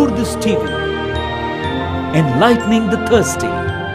Lourdes TV, enlightening the thirsty.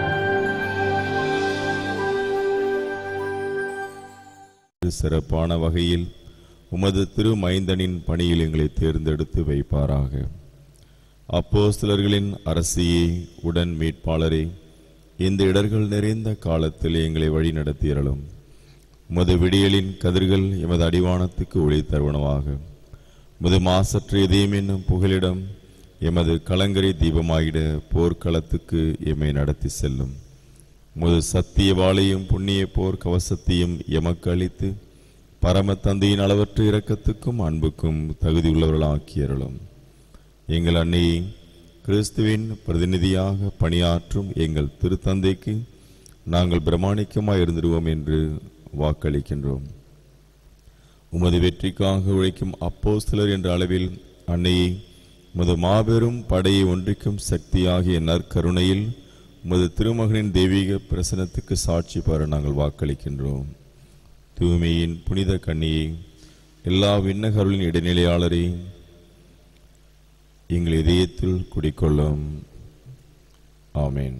சிறப்பான வகையில் உமது திருமைந்தனின் பணியில் எங்களை தேர்ந்தெடுத்து வைப்பாராக அப்போஸ்தலர்களின் அரசியே உடன் மீட்பாளரே இந்த இடர்கள் நிறைந்த காலத்தில் எங்களை வழி நடத்தியறலும் உமது விடியலின் கதிர்கள் எமது அடிவானத்துக்கு ஒளி தருவனவாக முது மாசற்ற இதயம் என்னும் புகலிடம் எமது கலங்கரை தீபமாயிட போர்க்களத்துக்கு எம்மை நடத்தி செல்லும் முது சத்திய வாளையும் புண்ணிய போர் கவசத்தையும் எமக்கு அளித்து பரம தந்தையின் அளவற்ற இரக்கத்துக்கும் அன்புக்கும் தகுதியுள்ளவர்களாக்கியருளும் எங்கள் அன்னையை கிறிஸ்துவின் பிரதிநிதியாக பணியாற்றும் எங்கள் திருத்தந்தைக்கு நாங்கள் பிரமாணிக்கமாய் இருந்திருவோம் என்று வாக்களிக்கின்றோம் உமது வெற்றிக்காக உழைக்கும் அப்போஸ்தலர் என்ற அளவில் அன்னையை உமது மாபெரும் படையை ஒன்றிக்கும் சக்தியாகிய நற்கருணையில் உமது திருமகனின் தெய்வீக பிரசனத்துக்கு சாட்சி பெற நாங்கள் வாக்களிக்கின்றோம் தூய்மையின் புனித கண்ணியை எல்லா விண்ணகருளின் இடைநிலையாளரை எங்கள் இதயத்தில் குடிக்கொள்ளும் ஆமென்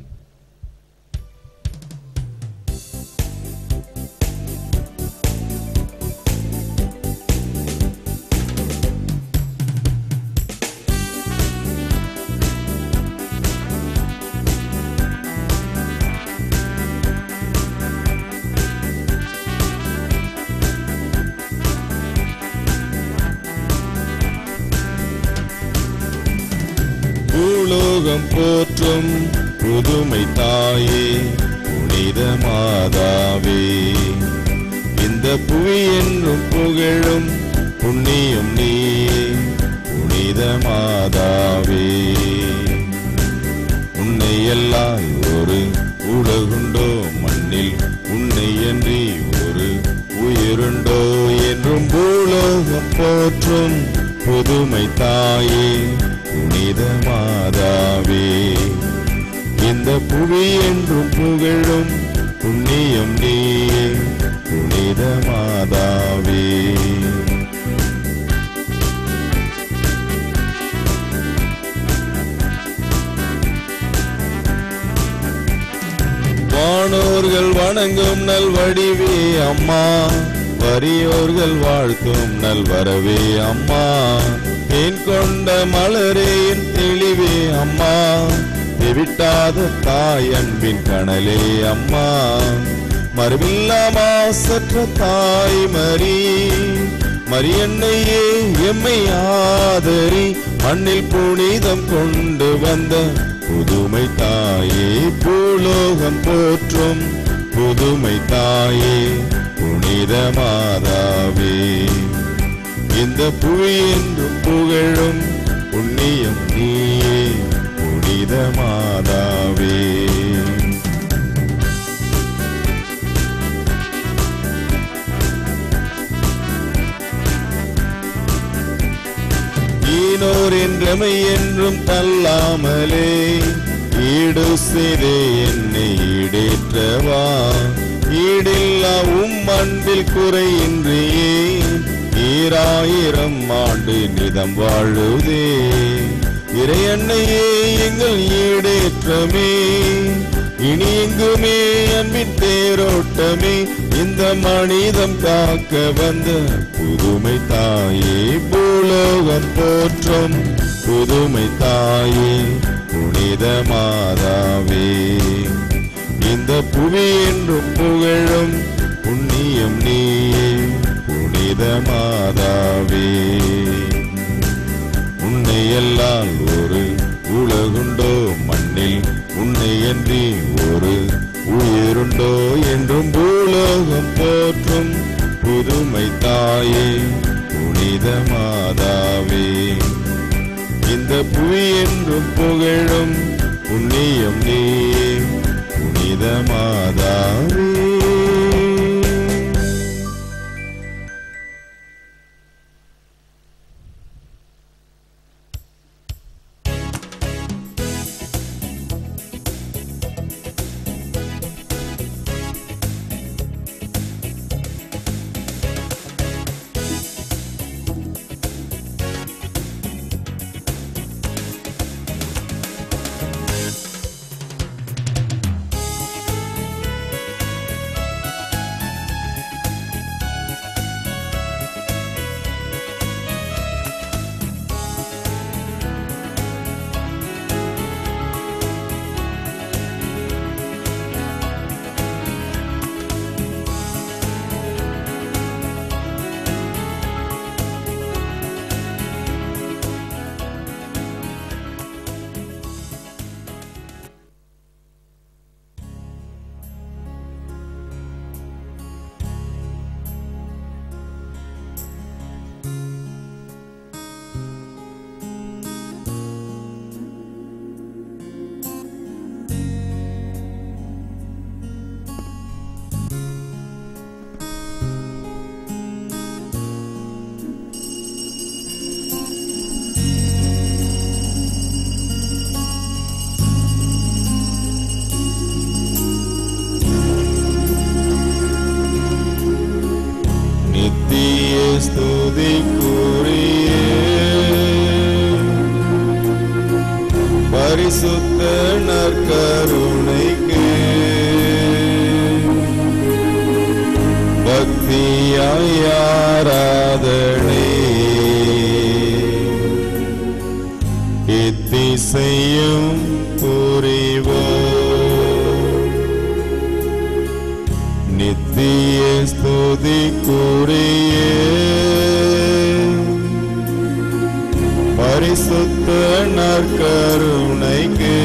பூலோகம் போற்றும் புதுமை தாயே புனித மாதாவே இந்த புவி என்றும் புகழும் புண்ணியம் நீயே புனித மாதாவே உன்னை எல்லாம் ஒரு உலகுண்டோ மண்ணில் உன்னை அன்றி ஒரு உயிருண்டோ என்றும் பூலோகம் போற்றும் புதுமை தாயே புனித மாதாவே இந்த புவி என்றும் புகழும் புண்ணியம் நீயே புனித மாதாவே வானோர்கள் வணங்கும் நல்வடிவே அம்மா வறியோர்கள் வாழ்த்தும் நல்வரவே அம்மா தேன் கொண்ட மலரேன் தெளிவே அம்மா தெவிட்டாத தாய் அன்பின் கனலே அம்மா மறுவில்லா மாசற்ற தாய் மரி மரியன்னையே எம்மை ஆதரி மண்ணில் புனிதம் கொண்டு வந்த புதுமை தாயே பூலோகம் போற்றும் புதுமை தாயே புனித மாதாவே இந்த புவி என்றும் புகழும் புண்ணியம் நீயே புனித மாதாவே ஈனோர் என்றமை என்றும் தள்ளாமலே ஈடு செய்தே என்னை ஈடேற்றவா ஈடில்லா உம் அன்பில் குறையின்றியே ஈராயிரம் ஆண்டு நிதம் வாழுதே இறையன்னையே எங்கள் ஈடேற்றமே இனி எங்குமே அன்பின் தேரோட்டமே இந்த மனிதம் காக்க வந்த புதுமை தாயே பூலோகம் போற்றும் புதுமை தாயே புனித மாதாவே இந்த புவி என்றும் புகழும் புண்ணியம் நீயே புனித மாதாவே உன்னை எல்லால் ஒரு உலகுண்டோ மண்ணில் உன்னை அன்றி ஒரு உயிருண்டோ என்றும் பூலோகம் போற்றும் புதுமை தாயே புனித மாதாவே இந்த புவி என்றும் புகழும் புண்ணியம் நீயே புனித மாதாவே பரிசுத்த நற்கருணைக்கு பக்தியாய் ஆராதனை இத்திசையும் புரிவோம் நித்திய ஸ்துதிக்குரிய பரிசுத்த நற்கருணைக்கு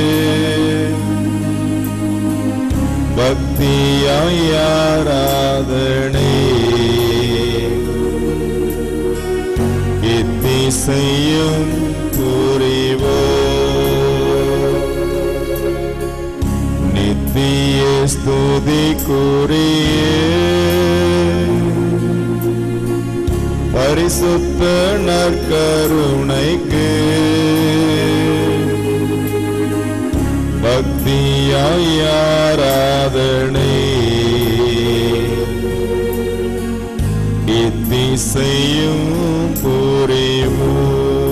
பக்தியாய் ஆராதனை இத்திசையும் புரிவோம் நித்திய ஸ்துதிக்குரிய பரிசுத்த நற்கருணைக்கு பக்தியாய் ஆராதனை இத்திசையும் புரிவோம்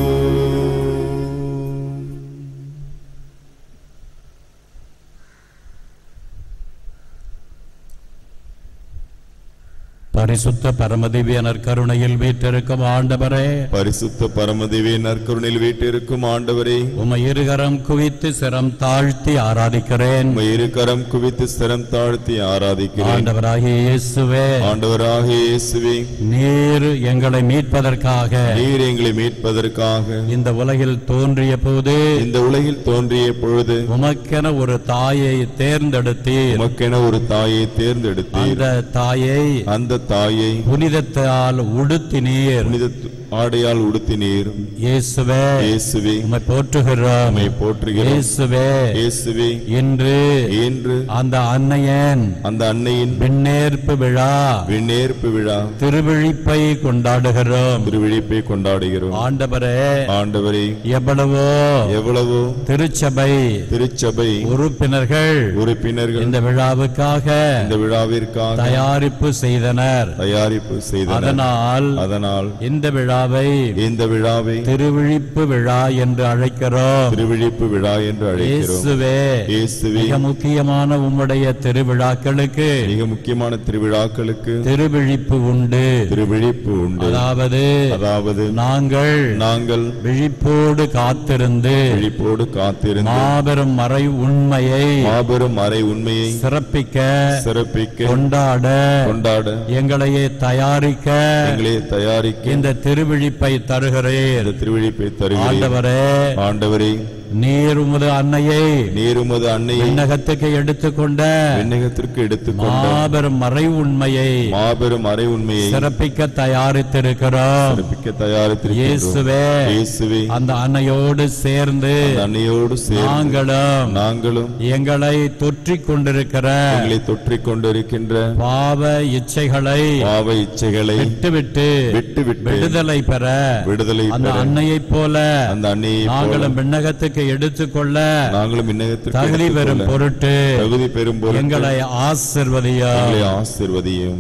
பரிசுத்த பரமதிவிய நற்கருணையில் வீற்றிருக்கும் ஆண்டவரே பரிசுத்த பரமதிவே நற்கருணில் வீட்டிருக்கும் ஆண்டவரே உமை இருகரம் குவித்து சிரம் தாழ்த்தி ஆராதிக்கிறேன் உம்மை இரு கரம் குவித்து சிரம் தாழ்த்தி ஆராதிக்கிறேன் ஆண்டவராகிய இயேசுவே ஆண்டவராகிய இயேசுவே நீர் எங்களை மீட்பதற்காக நீர் எங்களை மீட்பதற்காக இந்த உலகில் தோன்றிய போது இந்த உலகில் தோன்றிய பொழுது உமக்கென ஒரு தாயை தேர்ந்தெடுத்தீர் உமக்கென ஒரு தாயை தேர்ந்தெடுத்தீர் அந்த தாயை அந்த தாயை புனிதத்தால் உடுத்தினீர் புனித ஆடையால் உடுத்தினீர் இயேசுவே இயேசுவே உம்மை போற்றுகிறோம் உம்மை போற்றுகிறோம் இயேசுவே இயேசுவே இன்று இன்று அந்த அன்னையன் அந்த அன்னையின் விண்ணேற்பு விழா விண்ணேற்பு விழா திருவிழிப்பை கொண்டாடுகிறோம் திருவிழிப்பை கொண்டாடுகிறோம் ஆண்டவரே ஆண்டவரே எவ்வளவோ எவ்வளவோ திருச்சபை திருச்சபை உறுப்பினர்கள் உறுப்பினர்கள் இந்த விழாவுக்காக இந்த விழாவிற்காக தயாரிப்பு செய்தனர் தயாரிப்பு செய்தனர் அதனால் அதனால் இந்த விழாவை இந்த விழாவை திருவிழிப்பு விழா என்று அழைக்கிறோம் திருவிழிப்பு விழா என்று அழைக்கிறோம் இயேசுவே இயேசுவே மிக முக்கியமான உம்முடைய திருவிழாக்களுக்கு மிக முக்கியமான திருவிழாக்களுக்கு திருவிழிப்பு உண்டு திருவிழிப்பு உண்டு அதாவது அதாவது நாங்கள் நாங்கள் விழிப்போடு காத்திருந்து விழிப்போடு காத்திருந்து மாபெரும் மறை உண்மையை மாபெரும் அறை உண்மையை சிறப்பிக்க சிறப்பிக்க கொண்டாட கொண்டாட எங்களையே தயாரிக்க எங்களை தயாரிக்க இந்த திருவிழிப்பை தருகிறீர் இந்த திருவிழிப்பை தருகிறேன் ஆண்டவரே ஆண்டவரே நீர் உமது அன்னையை நீர் உமது அன்னையை விண்ணகத்துக்கு எடுத்துக்கொண்ட விண்ணகத்திற்கு எடுத்துக்கொண்ட மாபெரும் மறை உண்மையை மாபெரும் அறை உண்மையை சிறப்பிக்க தயாரித்திருக்கிறோம் சிறப்பிக்க தயாரித்திருக்கிறோம் இயேசுவே இயேசுவே அந்த அன்னையோடு சேர்ந்து அந்த அன்னையோடு சேர்ந்து நாங்களும் நாங்களும் எங்களை தொற்றிக் கொண்டிருக்கிற எங்களை தொற்றிக் கொண்டிருக்கின்ற பாவ இச்சைகளை பாவ இச்சைகளை விட்டுவிட்டு விட்டு விட்டு விடுதலை பெற விடுதலை அந்த பெற அன்னையைப் போல அந்த அன்னையை போல நாங்களும் விண்ணகத்துக்கு எடுத்துக்கொள்ள நாங்களும் விண்ணகத்திற்கு தகுதி பெறும் எடுத்துக்கொள்ள பொருட்டு தகுதி பெறும் பொருட்டு எங்களை ஆசிர்வதியா எங்களை ஆசிர்வதியும்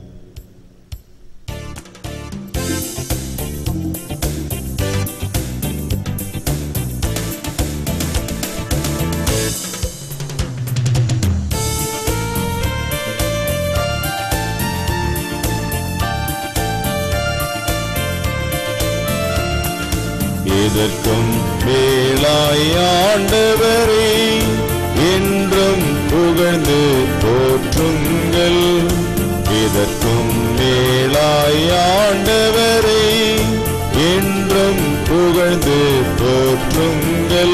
இதற்கும் மேலாய் ஆண்டவரே என்றும் புகழ்ந்து போற்றுங்கள் இதற்கும் மேலாய் ஆண்டவரே என்றும் புகழ்ந்து போற்றுங்கள்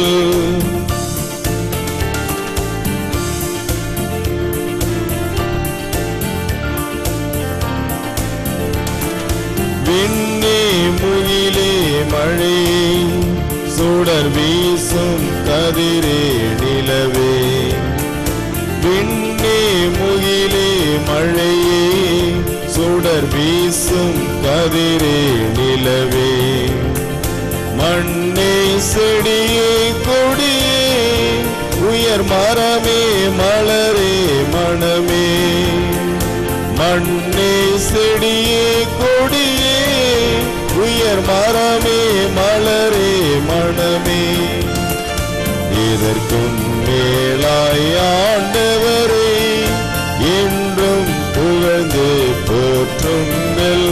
விண்ணே முகிலே மழை சுடர் வீசும் கதிரே நிலவே விண்ணே முகிலே மழையே சுடர் வீசும் கதிரே நிலவே மண்ணே செடியே கொடியே உயர் மரமே மலரே மணமே மண்ணே செடியே கொடியே உயர் மரமே மலரே மணமே இதற்கும் மேலாய் ஆண்டவரே என்றும் புகழ்ந்து போற்றுங்கள்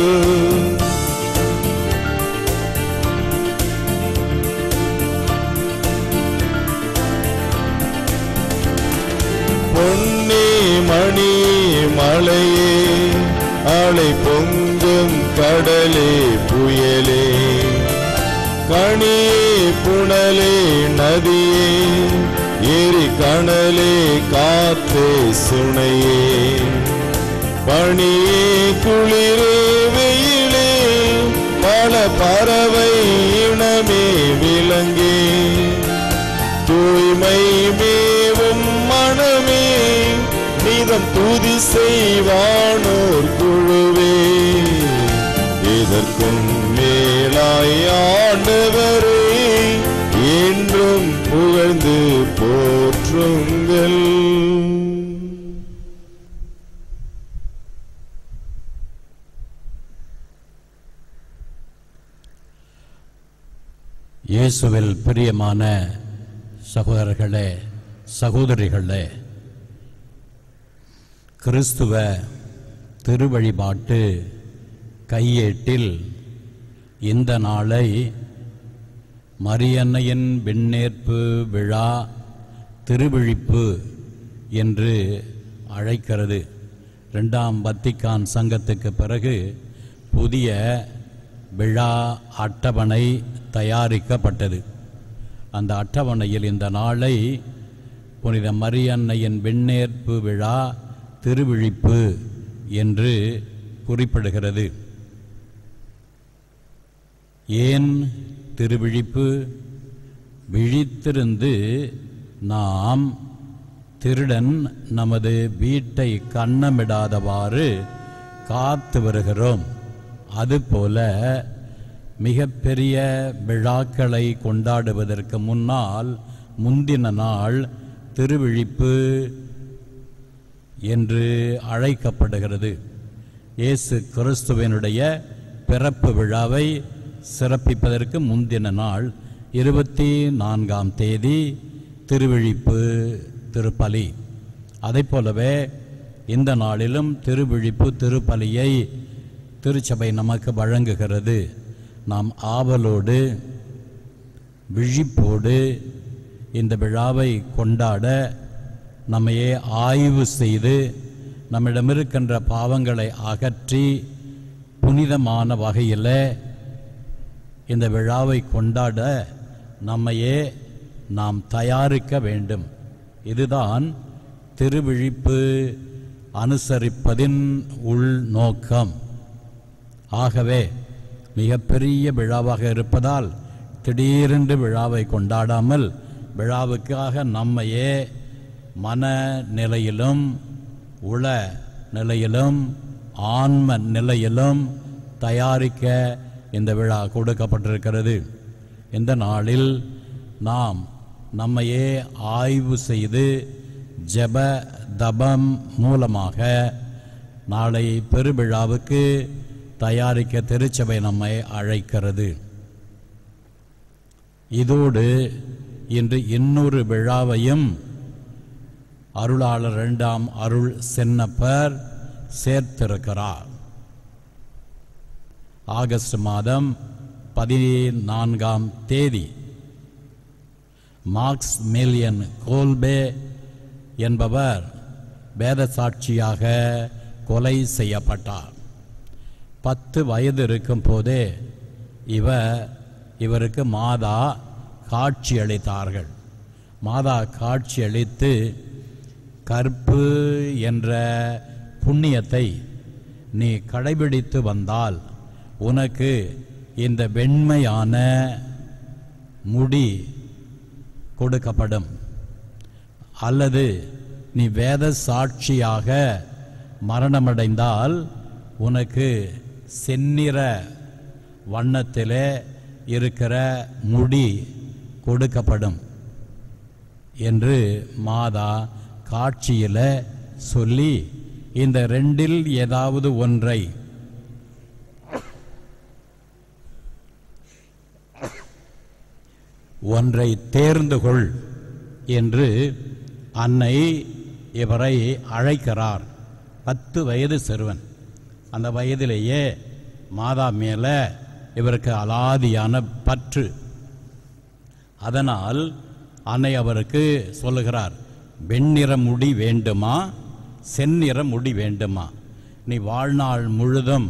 பொன்னே மணி மலையே அலை பொங்கும் கடலே புயலே கனியே புனலே நதியே எரி கணலே காத்தே சுனையே பனியே குளிரே வெயிலே பல பறவை இனமே விலங்கே தூய்மை மேவும் மனமே நீதம் துதி செய்வானோர் குழுவே இதற்கும் மேலாய் ஆண்டவரே என்றும் புகழ்ந்து போற்றுங்கள் இயேசுவில் பிரியமான சகோதரர்களே சகோதரிகளே கிறிஸ்துவ திருவழிபாட்டு கையேட்டில் இந்த நாளை மரியன்னையின் விண்ணேற்பு விழா திருவிழிப்பு என்று அழைக்கிறது ரெண்டாம் வத்திக்கான் சங்கத்துக்கு பிறகு புதிய விழா அட்டவணை தயாரிக்கப்பட்டது அந்த அட்டவணையில் இந்த நாளை புனித மரியன்னையின் விண்ணேற்பு விழா திருவிழிப்பு என்று குறிப்பிடுகிறது ஏன் திருவிழிப்பு விழித்திருந்து நாம் திருடன் நமது வீட்டை கண்ணமிடாதவாறு காத்து வருகிறோம் அதுபோல மிகப்பெரிய விழாக்களை கொண்டாடுவதற்கு முன்னால் முந்தின நாள் திருவிழிப்பு என்று அழைக்கப்படுகிறது இயேசு கிறிஸ்துவனுடைய பிறப்பு விழாவை சிறப்பிப்பதற்கு முந்தின நாள் இருபத்தி நான்காம் தேதி திருவிழிப்பு திருப்பலி அதைப் போலவே இந்த நாளிலும் திருவிழிப்பு திருப்பலியை திருச்சபை நமக்கு வழங்குகிறது நாம் ஆவலோடு விழிப்போடு இந்த விழாவை கொண்டாட நம்மையே ஆய்வு செய்து நம்மிடமிருக்கின்ற பாவங்களை அகற்றி புனிதமான வகையில் இந்த விழாவை கொண்டாட நம்மையே நாம் தயாரிக்க வேண்டும் இதுதான் திருவிழிப்பு அனுசரிப்பதின் உள்நோக்கம் ஆகவே மிகப்பெரிய விழாவாக இருப்பதால் திடீரென்று விழாவை கொண்டாடாமல் விழாவுக்காக நம்மையே மன நிலையிலும் உள நிலையிலும் ஆன்ம நிலையிலும் தயாரிக்க இந்த விழா கொடுக்கப்பட்டிருக்கிறது இந்த நாளில் நாம் நம்மையே ஆய்வு செய்து ஜெப தபம் மூலமாக நாளை பெருவிழாவுக்கு தயாரிக்க திருச்சபை நம்மை அழைக்கிறது இதோடு இன்று இன்னொரு விழாவையும் அருளாளர் இரண்டாம் அருள் சென்னப்பர் சேர்த்திருக்கிறார் ஆகஸ்ட் மாதம் பதினான்காம் தேதி மார்க்ஸ் மேலியன் கோல்பே என்பவர் வேத சாட்சியாக கொலை செய்யப்பட்டார் பத்து வயது இருக்கும் போதே இவர் இவருக்கு மாதா காட்சி அளித்தார்கள் மாதா காட்சி அளித்து கற்பு என்ற புண்ணியத்தை நீ கடைபிடித்து வந்தால் உனக்கு இந்த வெண்மையான முடி கொடுக்கப்படும் அல்லது நீ வேத சாட்சியாக மரணமடைந்தால் உனக்கு செந்நிற வண்ணத்திலே இருக்கிற முடி கொடுக்கப்படும் என்று மாதா காட்சியில சொல்லி இந்த ரெண்டில் ஏதாவது ஒன்றை ஒன்றை தேர்ந்து கொள் என்று அன்னை இவரை அழைக்கிறார் பத்து வயது சிறுவன் அந்த வயதிலேயே மாதா மேலே இவருக்கு அலாதியான பற்று அதனால் அன்னை அவருக்கு சொல்லுகிறார் வெண்ணிற முடி வேண்டுமா செந்நிற முடி வேண்டுமா நீ வாழ்நாள் முழுதும்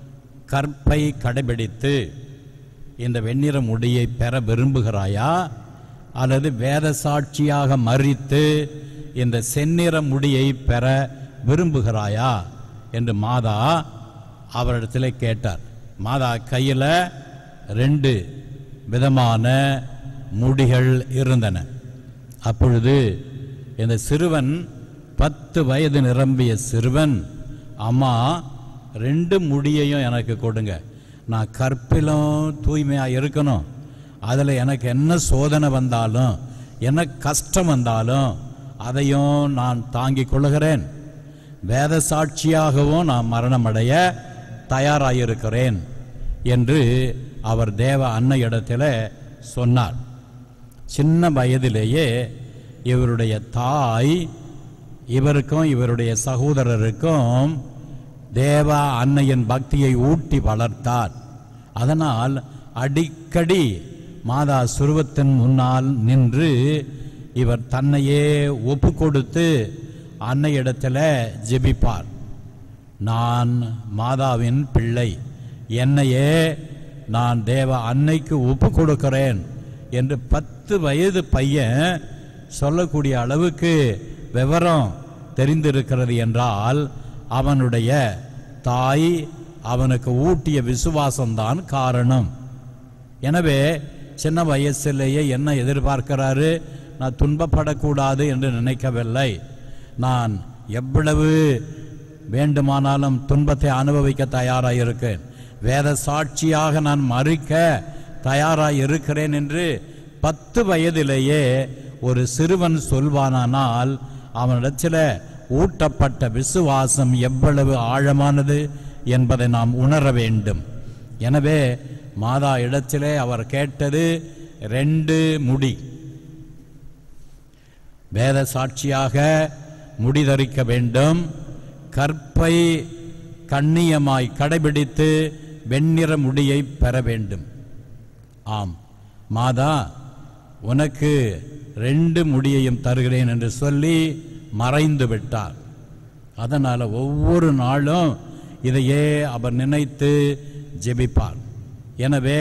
கற்பை கடைபிடித்து இந்த வெண்ணிற முடியை பெற விரும்புகிறாயா அல்லது வேத சாட்சியாக மறித்து இந்த செந்நிற முடியை பெற விரும்புகிறாயா என்று மாதா அவரிடத்தில் கேட்டார் மாதா கையில் ரெண்டு விதமான முடிகள் இருந்தன அப்பொழுது இந்த சிறுவன் பத்து வயது நிரம்பிய சிறுவன் அம்மா ரெண்டு முடியையும் எனக்கு கொடுங்க நான் கற்பிலும் தூய்மையாக இருக்கணும் அதில் எனக்கு என்ன சோதனை வந்தாலும் என்ன கஷ்டம் வந்தாலும் அதையும் நான் தாங்கிக் கொள்ளுகிறேன் வேத சாட்சியாகவும் நான் மரணமடைய தயாராயிருக்கிறேன் என்று அவர் தேவ அன்னையிடத்தில் சொன்னார் சின்ன வயதிலேயே இவருடைய தாய் இவருக்கும் இவருடைய சகோதரருக்கும் தேவ அன்னையின் பக்தியை ஊட்டி வளர்த்தார் அதனால் அடிக்கடி மாதா சுருவத்தின் முன்னால் நின்று இவர் தன்னையே ஒப்பு கொடுத்து அன்னையிடத்தில் ஜெபிப்பார் நான் மாதாவின் பிள்ளை என்னையே நான் தேவ அன்னைக்கு ஒப்பு கொடுக்கிறேன் என்று பத்து வயது பையன் சொல்லக்கூடிய அளவுக்கு விவரம் தெரிந்திருக்கிறது என்றால் அவனுடைய தாய் அவனுக்கு ஊட்டிய விசுவாசம்தான் காரணம் எனவே சின்ன வயசிலேயே என்ன எதிர்பார்க்கிறாரு நான் துன்பப்படக்கூடாது என்று நினைக்கவில்லை நான் எவ்வளவு வேண்டுமானாலும் துன்பத்தை அனுபவிக்க தயாராக இருக்கேன் வேத சாட்சியாக நான் மறிக்க தயாராக இருக்கிறேன் என்று பத்து வயதிலேயே ஒரு சிறுவன் சொல்வானானால் அவனிடத்தில் ஊட்டப்பட்ட விசுவாசம் எவ்வளவு ஆழமானது என்பதை நாம் உணர வேண்டும் எனவே மாதா இடத்திலே அவர் கேட்டது ரெண்டு முடி வேத சாட்சியாக முடிதரிக்க வேண்டும் கற்பை கண்ணியமாய் கடைபிடித்து வெண்ணிற முடியை பெற வேண்டும் ஆம் மாதா உனக்கு ரெண்டு முடியையும் தருகிறேன் என்று சொல்லி மறைந்து விட்டார் அதனால் ஒவ்வொரு நாளும் இதையே அவர் நினைத்து ஜெபிப்பார் எனவே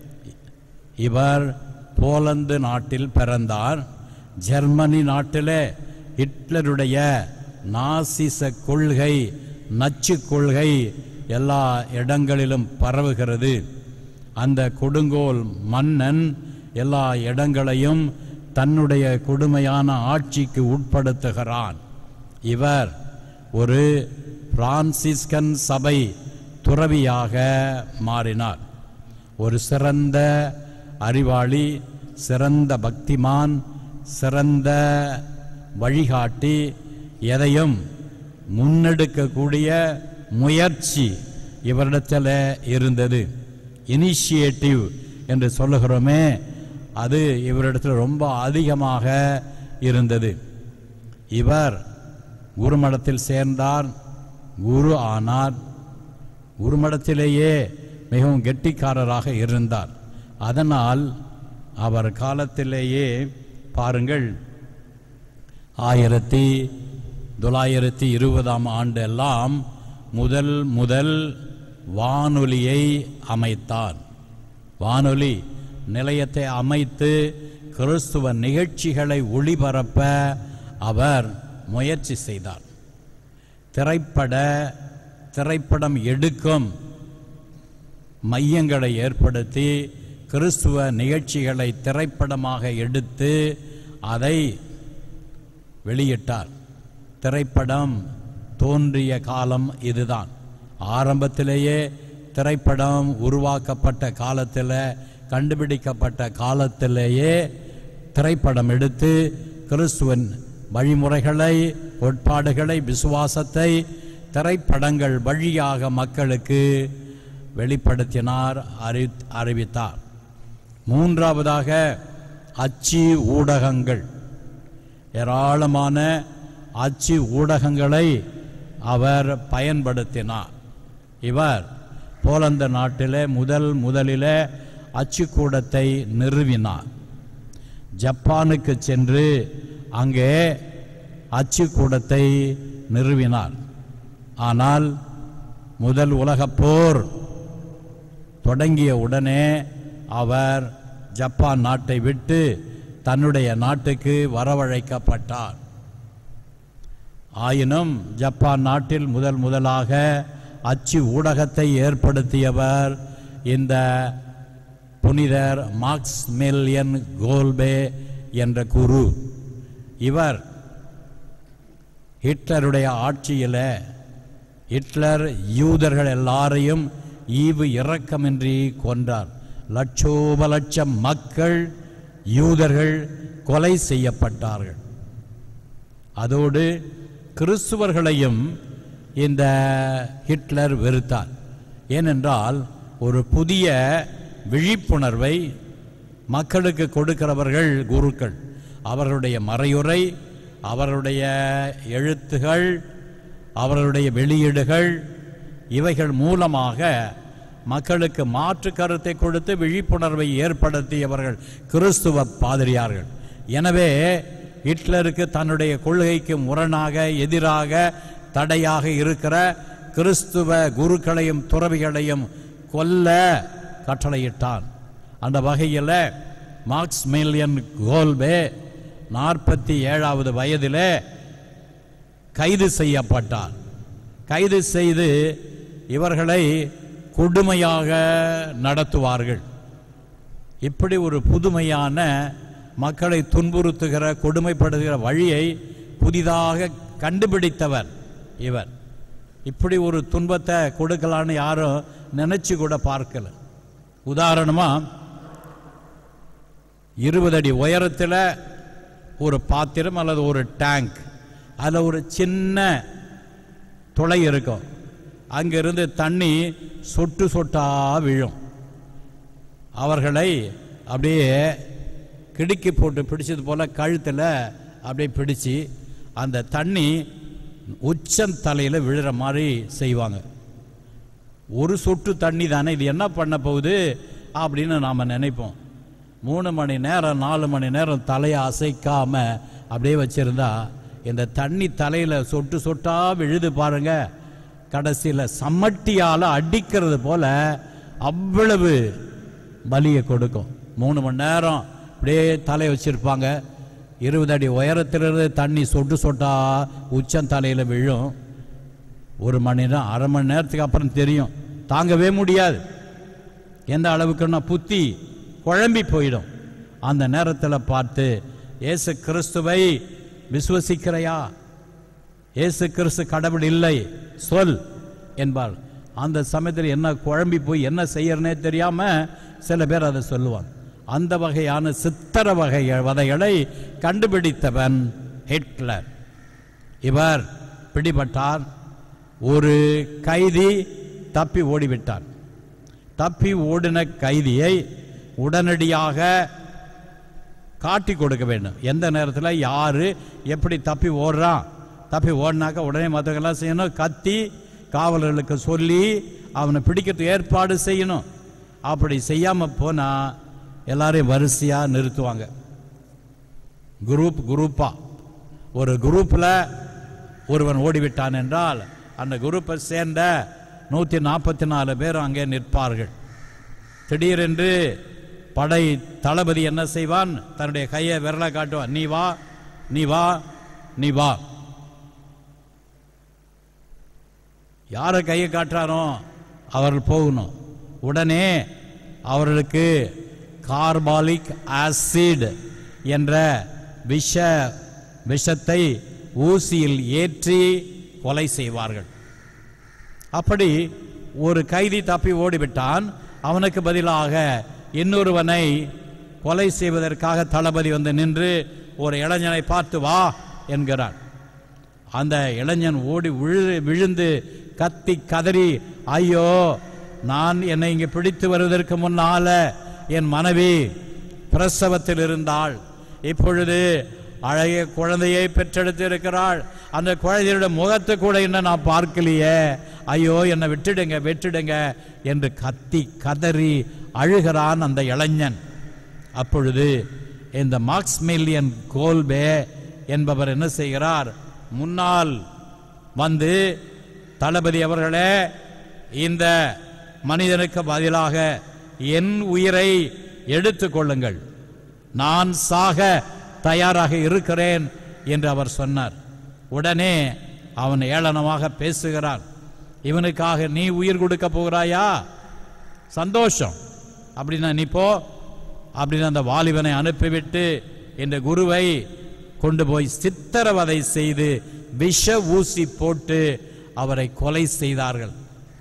இவர் போலந்து நாட்டில் பிறந்தார் ஜெர்மனி நாட்டிலே ஹிட்லருடைய நாசிச கொள்கை நச்சு கொள்கை எல்லா இடங்களிலும் பரவுகிறது அந்த கொடுங்கோல் மன்னன் எல்லா இடங்களையும் தன்னுடைய கொடுமையான ஆட்சிக்கு உட்படுத்துகிறான் இவர் ஒரு பிரான்சிஸ்கன் சபை துறவியாக மாறினார் ஒரு சிறந்த அறிவாளி சிறந்த பக்திமான் சிறந்த வழிகாட்டி எதையும் முன்னெடுக்கக்கூடிய முயற்சி இவரிடத்தில் இருந்தது இனிஷியேட்டிவ் என்று சொல்லுகிறோமே அது இவரிடத்தில் ரொம்ப அதிகமாக இருந்தது இவர் குருமடத்தில் சேர்ந்தார் குரு ஆனார் குருமடத்திலேயே மிகவும் கெட்டிக்காரராக இருந்தார் அதனால் அவர் காலத்திலேயே பாருங்கள் ஆயிரத்தி தொள்ளாயிரத்தி இருபதாம் ஆண்டெல்லாம் முதல் முதல் வானொலியை அமைத்தார் வானொலி நிலையத்தை அமைத்து கிறிஸ்துவ நிகழ்ச்சிகளை ஒளிபரப்ப அவர் முயற்சி செய்தார் திரைப்பட திரைப்படம் எடுக்கும் மையங்களை ஏற்படுத்தி கிறிஸ்துவ நிகழ்ச்சிகளை திரைப்படமாக எடுத்து அதை வெளியிட்டார் திரைப்படம் தோன்றிய காலம் இதுதான் ஆரம்பத்திலேயே திரைப்படம் உருவாக்கப்பட்ட காலத்தில் கண்டுபிடிக்கப்பட்ட காலத்திலேயே திரைப்படம் எடுத்து கிறிஸ்துவன் வழிமுறைகளை கோட்பாடுகளை விசுவாசத்தை திரைப்படங்கள் வழியாக மக்களுக்கு வெளிப்படுத்தினார் அறி அறிவித்தார் மூன்றாவதாக அச்சு ஊடகங்கள் ஏராளமான அச்சு ஊடகங்களை அவர் பயன்படுத்தினார் இவர் போலந்து நாட்டிலே முதல் முதலிலே அச்சுக்கூடத்தை நிறுவினார் ஜப்பானுக்கு சென்று அங்கே அச்சுக்கூடத்தை நிறுவினார் ஆனால் முதல் உலகப் போர் தொடங்கிய உடனே அவர் ஜப்பான் நாட்டை விட்டு தன்னுடைய நாட்டுக்கு வரவழைக்கப்பட்டார் ஆயினும் ஜப்பான் நாட்டில் முதல் முதலாக அச்சு ஊடகத்தை ஏற்படுத்தியவர் இந்த புனிதர் மார்க்ஸ் மெல்லியன் கோல்பே என்ற குரு இவர் ஹிட்லருடைய ஆட்சியில் ஹிட்லர் யூதர்கள் எல்லாரையும் ஈவு இரக்கமின்றி கொன்றார் லட்சோப லட்சம் மக்கள் யூதர்கள் கொலை செய்யப்பட்டார்கள் அதோடு கிறிஸ்துவர்களையும் இந்த ஹிட்லர் வெறுத்தார் ஏனென்றால் ஒரு புதிய விழிப்புணர்வை மக்களுக்கு கொடுக்கிறவர்கள் குருக்கள் அவர்களுடைய மறையுரை அவருடைய எழுத்துகள் அவர்களுடைய வெளியீடுகள் இவைகள் மூலமாக மக்களுக்கு மாற்று கருத்தை கொடுத்து விழிப்புணர்வை ஏற்படுத்தியவர்கள் கிறிஸ்துவ பாதிரியார்கள் எனவே ஹிட்லருக்கு தன்னுடைய கொள்கைக்கு முரணாக எதிராக தடையாக இருக்கிற கிறிஸ்துவ குருக்களையும் துறவிகளையும் கொல்ல கட்டளையிட்டான் அந்த வகையில் மார்க்ஸ் மில்லியன் கோல்பே நாற்பத்தி ஏழாவது வயதிலே கைது செய்யப்பட்டார் கைது செய்து இவர்களை கொடுமையாக நடத்துவார்கள் இப்படி ஒரு புதுமையான மக்களை துன்புறுத்துகிற கொடுமைப்படுத்துகிற வழியை புதிதாக கண்டுபிடித்தவர் இவர் இப்படி ஒரு துன்பத்தை கொடுக்கலான்னு யாரும் நினைச்சு கூட பார்க்கல உதாரணமா இருபது அடி உயரத்தில் ஒரு பாத்திரம் அல்லது ஒரு டேங்க் அதில் ஒரு சின்ன துளை இருக்கும் அங்கிருந்து தண்ணி சொட்டு சொட்டா விழும் அவர்களை அப்படியே கிடுக்கி போட்டு பிடிச்சது போல கழுத்தில் அப்படியே பிடிச்சு அந்த தண்ணி உச்சம் தலையில் விழுற மாதிரி செய்வாங்க ஒரு சொட்டு தண்ணி தானே இது என்ன பண்ண போகுது அப்படின்னு நாம் நினைப்போம் மூணு மணி நேரம் நாலு மணி நேரம் தலையை அசைக்காம அப்படியே வச்சிருந்தா இந்த தண்ணி தலையில் சொட்டு சொட்டா விழுது பாருங்க கடைசியில் சம்மட்டியால் அடிக்கிறது போல அவ்வளவு பலியை கொடுக்கும் மூணு மணி நேரம் அப்படியே தலையை வச்சிருப்பாங்க இருபது அடி உயரத்திலிருந்து தண்ணி சொட்டு சொட்டா உச்சம் தலையில் விழும் ஒரு மணி நேரம் அரை மணி நேரத்துக்கு அப்புறம் தெரியும் தாங்கவே முடியாது எந்த அளவுக்குன்னா புத்தி குழம்பி போயிடும் அந்த நேரத்தில் பார்த்து இயேசு கிறிஸ்துவை விசுவசிக்கிறையா இயேசு கிறிஸ்து கடவுள் இல்லை சொல் என்பார் அந்த சமயத்தில் என்ன குழம்பி போய் என்ன செய்யறனே தெரியாம சில பேர் அதை சொல்லுவாங்க அந்த வகையான சித்திர வகை வதைகளை கண்டுபிடித்தவன் ஹிட்லர் இவர் பிடிபட்டார் ஒரு கைதி தப்பி ஓடிவிட்டான் தப்பி ஓடின கைதியை உடனடியாக காட்டி கொடுக்க வேண்டும் எந்த நேரத்தில் யாரு எப்படி தப்பி ஓடுறான் தப்பி ஓடினாக்க உடனே மற்றவங்கெல்லாம் செய்யணும் கத்தி காவலர்களுக்கு சொல்லி அவனை பிடிக்கிறதுக்கு ஏற்பாடு செய்யணும் அப்படி செய்யாமல் போனால் எல்லாரையும் வரிசையாக நிறுத்துவாங்க குரூப் குரூப்பா ஒரு குரூப்பில் ஒருவன் ஓடிவிட்டான் என்றால் அந்த குரூப்பை சேர்ந்த நூற்றி நாற்பத்தி நாலு பேர் அங்கே நிற்பார்கள் திடீரென்று படை தளபதி என்ன செய்வான் தன்னுடைய கையை விரலை காட்டுவான் நீ வா நீ வா நீ வா யாரை கையை காட்டுறாரோ அவர்கள் போகணும் உடனே அவர்களுக்கு கார்பாலிக் ஆசிட் என்ற விஷ விஷத்தை ஊசியில் ஏற்றி கொலை செய்வார்கள் அப்படி ஒரு கைதி தப்பி ஓடிவிட்டான் அவனுக்கு பதிலாக இன்னொருவனை கொலை செய்வதற்காக தளபதி வந்து நின்று ஒரு இளைஞனை பார்த்து வா என்கிறான் அந்த இளைஞன் ஓடி விழு விழுந்து கத்தி கதறி ஐயோ நான் என்னை இங்கே பிடித்து வருவதற்கு முன்னால என் மனைவி பிரசவத்தில் இருந்தாள் இப்பொழுது அழகிய குழந்தையை பெற்றெடுத்து இருக்கிறாள் அந்த குழந்தையோட முகத்தை கூட இன்னும் நான் பார்க்கலையே ஐயோ என்னை விட்டுடுங்க விட்டுடுங்க என்று கத்தி கதறி அழுகிறான் அந்த இளைஞன் அப்பொழுது இந்த மாக்ஸ்மில்லியன் கோல்பே என்பவர் என்ன செய்கிறார் முன்னால் வந்து தளபதி அவர்களே இந்த மனிதனுக்கு பதிலாக என் உயிரை எடுத்துக்கொள்ளுங்கள் நான் சாக தயாராக இருக்கிறேன் என்று அவர் சொன்னார் உடனே அவன் ஏளனமாக பேசுகிறான் இவனுக்காக நீ உயிர் கொடுக்க போகிறாயா சந்தோஷம் அப்படின்னா நீ போ அப்படின்னு அந்த வாலிபனை அனுப்பிவிட்டு இந்த குருவை கொண்டு போய் சித்திரவதை செய்து விஷ ஊசி போட்டு அவரை கொலை செய்தார்கள்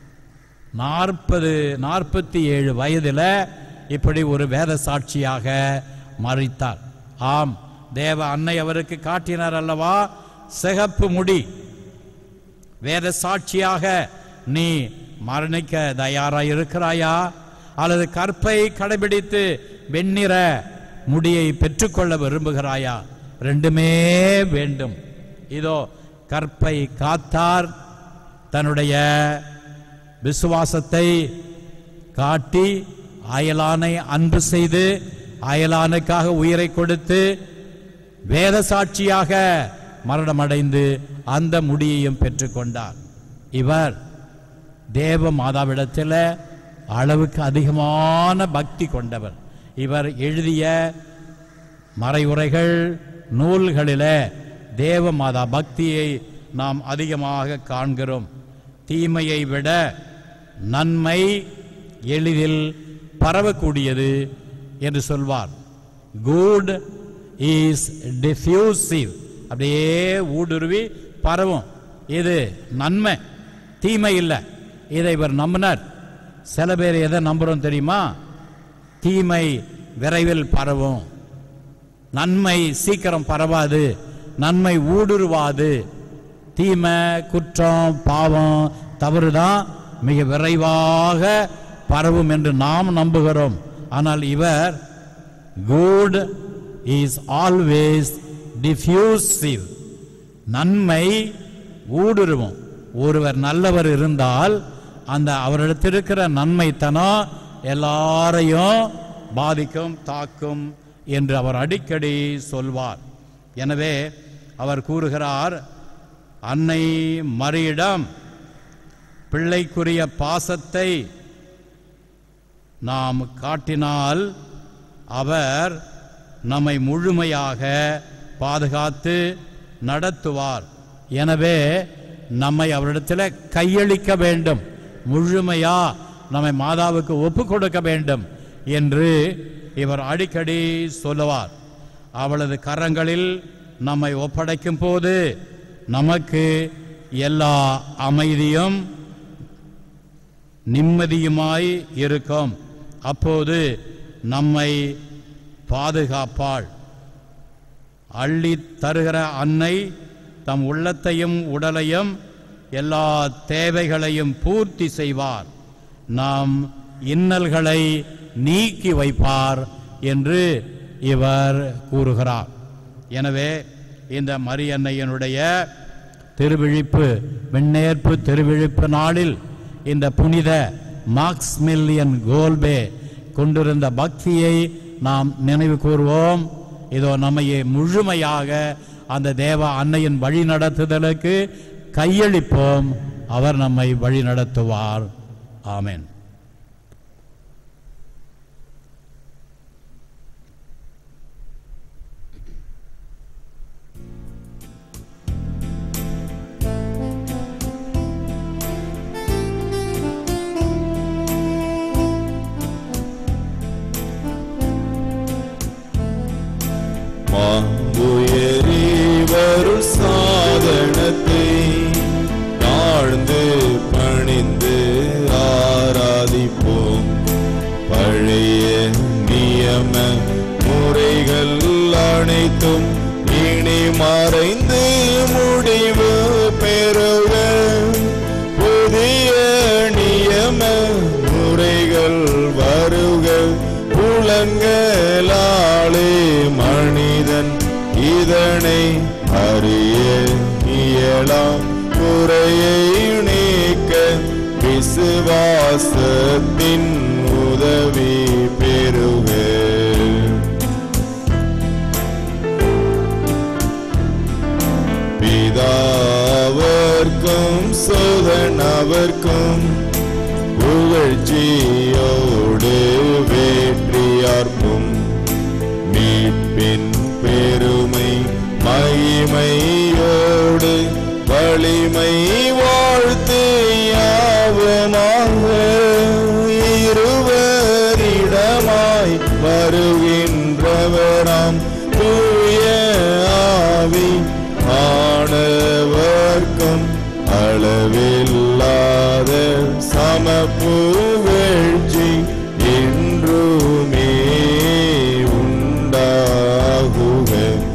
நாற்பது நாற்பத்தி ஏழு வயதில் இப்படி ஒரு வேத சாட்சியாக மறித்தார் ஆம் தேவ அன்னை அவருக்கு காட்டினார் அல்லவா சிகப்பு முடி வேத சாட்சியாக நீ மரணிக்க தயாராக இருக்கிறாயா அல்லது கற்பை கடைபிடித்து வெண்ணிற முடியை பெற்றுக்கொள்ள விரும்புகிறாயா ரெண்டுமே வேண்டும் இதோ கற்பை காத்தார் தன்னுடைய விசுவாசத்தை காட்டி அயலானை அன்பு செய்து அயலானுக்காக உயிரை கொடுத்து வேத சாட்சியாக மரணமடைந்து அந்த முடியையும் பெற்றுக்கொண்டார் இவர் தேவ மாதாவிடத்தில் அளவுக்கு அதிகமான பக்தி கொண்டவர் இவர் எழுதிய மறைவுரைகள் நூல்களிலே தேவ மாதா பக்தியை நாம் அதிகமாக காண்கிறோம் தீமையை விட நன்மை எளிதில் பரவக்கூடியது என்று சொல்வார் குட் இஸ் டிஃப்யூசிவ் அப்படியே ஊடுருவி பரவும் இது நன்மை தீமை இல்லை இதை இவர் நம்பினார் சில பேர் எதை நம்புறோம் தெரியுமா தீமை விரைவில் பரவும் நன்மை சீக்கிரம் பரவாது நன்மை ஊடுருவாது தீமை குற்றம் பாவம் தவறுதான் மிக விரைவாக பரவும் என்று நாம் நம்புகிறோம் ஆனால் இவர் குட் இஸ் ஆல்வேஸ் டிஃப்யூசிவ் நன்மை ஊடுருவும் ஒருவர் நல்லவர் இருந்தால் அந்த அவரிடத்தில் இருக்கிற நன்மைத்தனம் எல்லாரையும் பாதிக்கும் தாக்கும் என்று அவர் அடிக்கடி சொல்வார் எனவே அவர் கூறுகிறார் அன்னை மரியிடம் பிள்ளைக்குரிய பாசத்தை நாம் காட்டினால் அவர் நம்மை முழுமையாக பாதுகாத்து நடத்துவார் எனவே நம்மை அவரிடத்தில் கையளிக்க வேண்டும் முழுமையா நம்மை மாதாவுக்கு ஒப்பு கொடுக்க வேண்டும் என்று இவர் அடிக்கடி சொல்லுவார் அவளது கரங்களில் நம்மை ஒப்படைக்கும் போது நமக்கு எல்லா அமைதியும் நிம்மதியுமாய் இருக்கும் அப்போது நம்மை பாதுகாப்பாள் அள்ளி தருகிற அன்னை தம் உள்ளத்தையும் உடலையும் எல்லா தேவைகளையும் பூர்த்தி செய்வார் நாம் இன்னல்களை நீக்கி வைப்பார் என்று இவர் கூறுகிறார் எனவே இந்த மரியன்னையனுடைய திருவிழிப்பு விண்ணேற்பு திருவிழிப்பு நாளில் இந்த புனித மாக்ஸ்மில்லியன் கோல்பே கொண்டிருந்த பக்தியை நாம் நினைவு கூர்வோம் இதோ நம்மையே முழுமையாக அந்த தேவ அன்னையின் வழி நடத்துதலுக்கு கையளிப்போம் அவர் நம்மை வழி நடத்துவார் ஆமென் மாங்குயரீவருள் சாதனத்தை தாழ்ந்து பணிந்து ஆராதிப்போம் பழைய நியம முறைகள் அனைத்தும் இனி மறைந்து முடிவு பெறுக புதிய நியம முறைகள் வருக புலங்களாலே மனிதன் இதனை அறிய இயலாம் குறையை நீக்க விசுவாசத்தின் உதவி பெறுக பிதாவர்க்கும் சோதனவர்க்கும் புகழ்ச்சியோடு வேற்றியார்க்கும் மீட்பின் பெருமை மகிமையோடு வலிமை வாழ்த்து யாவமாக இருவரிடமாய் வருகின்றவராம் தூய ஆவி ஆனவர்க்கும் அளவில்லாத சமப்புகழ்ச்சி என்றுமே உண்டாகுக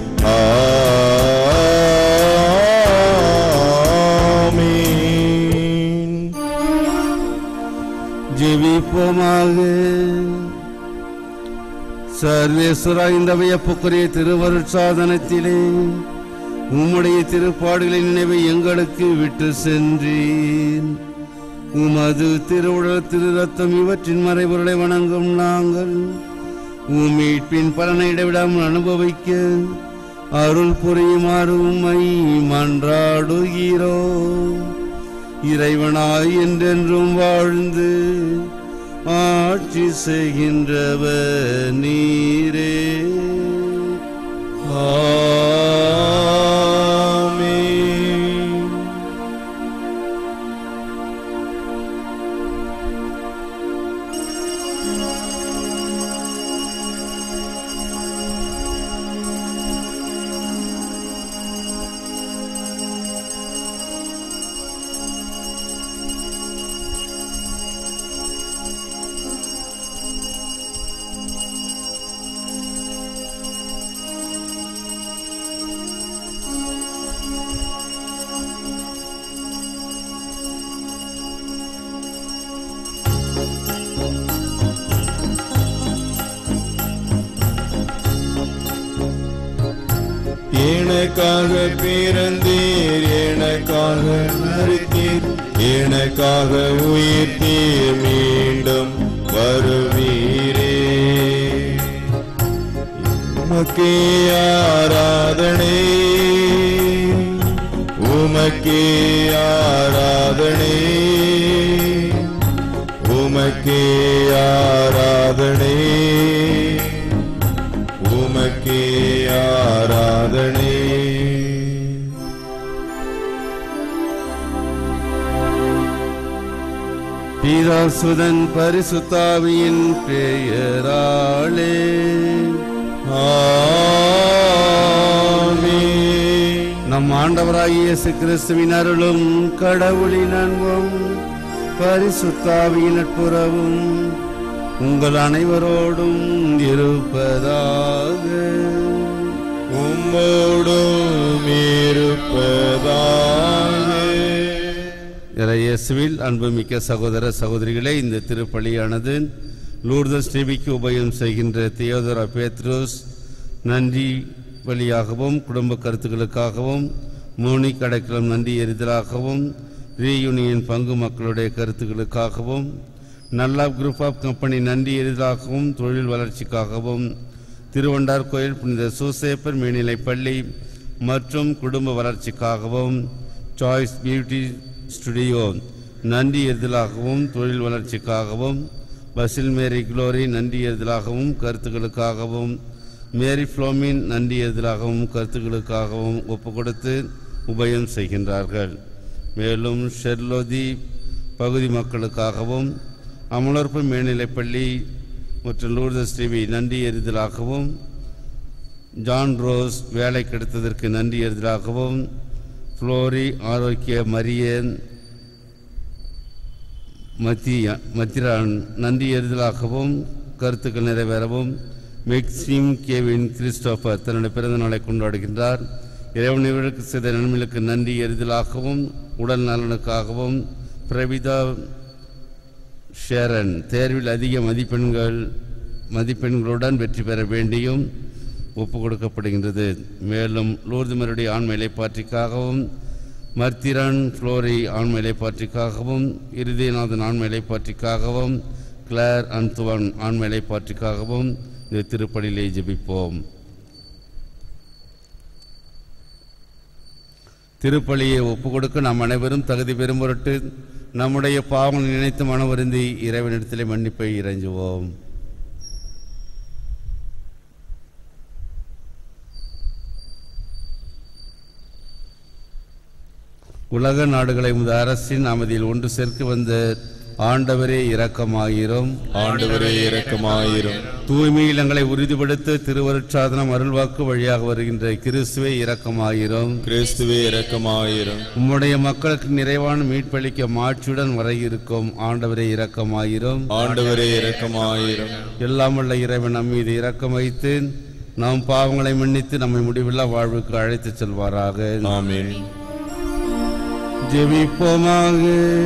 ஆமீன் ஜெபிப்போமாக சர்வேஸ்வரா இந்த வியப்புக்குரிய திருவருட்சாதனத்திலே உம்முடைய திருப்பாடுகளின் நினைவை எங்களுக்கு விட்டு சென்றேன் உமது திருவுடல் திரு ரத்தம் இவற்றின் மறைபொருளை வணங்கும் நாங்கள் உம் மீட்பின் பலனை இடைவிடாமல் அனுபவிக்க அருள் புரியுமாறு உம்மை மன்றாடுகிறோம் இறைவனாய் என்றென்றும் வாழ்ந்து ஆட்சி செய்கின்றவர் நீரே ஆமீன் எனக்காக பிறந்தீர் எனக்காக மறுத்தீர் எனக்காக உயிர்த்தீர் மீண்டும் வருவீரே உமக்கே ஆராதனை உமக்கே ஆராதனை உமக்கே ஆராதனை உமக்கே ஆராதனை பீதாசுதன் பரிசுத்தாவியின் பெயராளே ஆமென். நம் ஆண்டவராகிய இயேசு கிறிஸ்துவின் அருளும் கடவுளின் அன்பும் பரிசுத்தாவியின் நட்புறவும் உங்கள் அனைவரோடும் இருப்பதாக உம்மோடும் இருப்பதாக இயேசுவில் அன்புமிக்க சகோதர சகோதரிகளே இந்த திருப்பலியானது லூர்தஸ் டிவிக்கு உபயம் செய்கின்ற தியோதரா பேத்ரோஸ் நன்றி வழியாகவும் குடும்ப கருத்துக்களுக்காகவும் மோனிக் அடைக்கலம் நன்றி எரிதலாகவும் ரீயூனியன் பங்கு மக்களுடைய கருத்துக்களுக்காகவும் நல்லா குரூப் ஆஃப் கம்பெனி நன்றி எரிதலாகவும் தொழில் வளர்ச்சிக்காகவும் திருவண்டார் கோயில் புனித சூசேப்பர் மேல்நிலைப் பள்ளி மற்றும் குடும்ப வளர்ச்சிக்காகவும் சாய்ஸ் பியூட்டி ஸ்டுடியோ நன்றி எறுதலாகவும் தொழில் வளர்ச்சிக்காகவும் பசில் மேரி குளோரி நன்றி எறுதலாகவும் கருத்துக்களுக்காகவும் மேரி ஃப்ளோமின் நன்றி எறுதலாகவும் கருத்துக்களுக்காகவும் ஒப்பு கொடுத்து உபயம் செய்கின்றார்கள் மேலும் ஷெர்லோதி பகுதி மக்களுக்காகவும் அமலர்ப்பு மேல்நிலைப்பள்ளி மற்றும் லூர்தஸ் டிவி நன்றி எறிதலாகவும் ஜான் ரோஸ் வேலை கிடைத்ததற்கு நன்றி எறிதலாகவும் ஃப்ளோரி ஆரோக்கிய மரியன் மத்திய மத்திரான் நன்றி எறிதலாகவும் கருத்துக்கள் நிறைவேறவும் மெக்சிம் கேவின் கிறிஸ்டோபர் தன்னுடைய பிறந்த நாளை கொண்டாடுகின்றார் இறைவன் இவருக்கு செய்த நன்மைகளுக்கு நன்றி எறிதலாகவும் உடல் நலனுக்காகவும் பிரவிதா ஷேரன் தேர்வில் அதிக மதிப்பெண்கள் மதிப்பெண்களுடன் வெற்றி பெற வேண்டியும் ஒப்பு கொடுக்கப்படுகின்றது மேலும் லூர்துமருடைய ஆண்மை இலைப்பாற்றிக்காகவும் மர்த்திரன் ஃப்ளோரி ஆண்மை இலைப்பாற்றிக்காகவும் இறுதிநாதன் ஆண்மை இலைப்பாற்றிக்காகவும் கிளார் அந்துவன் ஆண்மை இலைப்பாற்றிக்காகவும் இந்த திருப்பலியிலே ஜெபிப்போம் திருப்பலியை ஒப்பு கொடுக்க நாம் அனைவரும் தகுதி பெறும் பொருட்டு நம்முடைய பாவங்களை நினைத்து மனவருந்தி இறைவனிடத்திலே மன்னிப்பை இறைஞ்சுவோம் உலக நாடுகளை உமது அரசின் அமைதியில் ஒன்று சேர்க்க வந்த ஆண்டவரே இரக்கமாயிரும் ஆண்டவரே இரக்கமாயிரும் தூய்மையில் எங்களை உறுதிப்படுத்த திருவருட்சாதனம் அருள்வாக்கு வழியாக வருகின்ற கிறிஸ்துவே இரக்கமாயிரும் கிறிஸ்துவே இரக்கமாயிரும் உம்முடைய மக்களுக்கு நிறைவான மீட்பளிக்க மாட்சியுடன் வர இருக்கும் ஆண்டவரே இரக்கமாயிரும் ஆண்டவரே இரக்கமாயிரும் எல்லாம் வல்ல இறைவன் நம் மீது இரக்கம் வைத்து நாம் பாவங்களை மன்னித்து நம்மை முடிவில்லா வாழ்வுக்கு அழைத்துச் செல்வாராக ஆமென் ஜெபிப்போமாக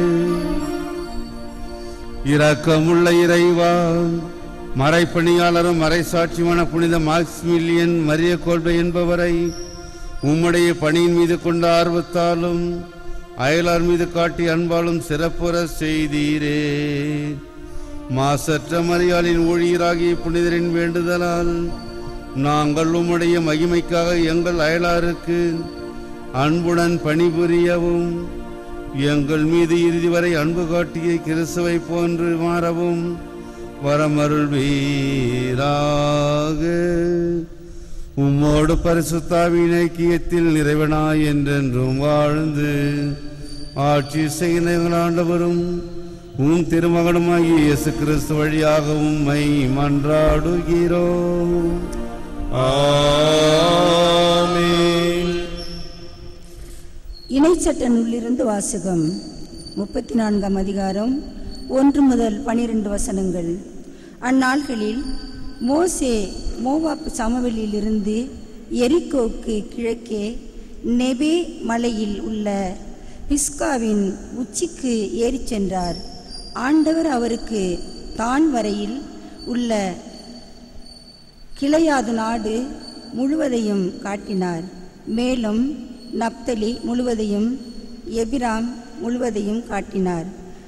இரக்கமுள்ள இறைவா மறைப்பணியாளரும் மறைசாட்சியுமான புனித மாக்ஸ்மில்லியன் மரிய கோல்பை என்பவரை உம்முடைய பணியின் மீது கொண்ட ஆர்வத்தாலும் அயலார் மீது காட்டி அன்பாலும் சிறப்புற செய்தீரே மாசற்ற மரியாளின் ஊழியராகிய புனிதரின் வேண்டுதலால் நாங்கள் உம்முடைய மகிமைக்காக எங்கள் அயலாருக்கு அன்புடன் பணிபுரியவும் எங்கள் மீது இறுதி வரை அன்பு காட்டிய கிறிஸ்துவை போன்று மாறவும் வரமருள் வீராக உம்மோடு பரிசுத்தாவின் ஐக்கியத்தில் நிறைவனாய் என்றென்றும் வாழ்ந்து ஆட்சி செய்கிற எங்கள் ஆண்டவரும் உன் திருமகனுமாகிய இயேசு கிறிஸ்து வழியாக உம்மை மன்றாடுகிறோம் ஆமென் இணைச்சட்ட நூலிலிருந்து வாசகம் முப்பத்தி நான்காம் அதிகாரம் ஒன்று முதல் பனிரெண்டு வசனங்கள் அந்நாள்களில் மோசே மோவாப்பு சமவெளியிலிருந்து எரிக்கோவுக்கு கிழக்கே நெபே மலையில் உள்ள பிஸ்காவின் உச்சிக்கு ஏறிச் சென்றார் ஆண்டவர் அவருக்கு தான் வரையில் உள்ள கிளையாது நாடு முழுவதையும் காட்டினார் மேலும் நப்தலி முழுவதையும் எபிராம் முழுவதையும் காட்டினார்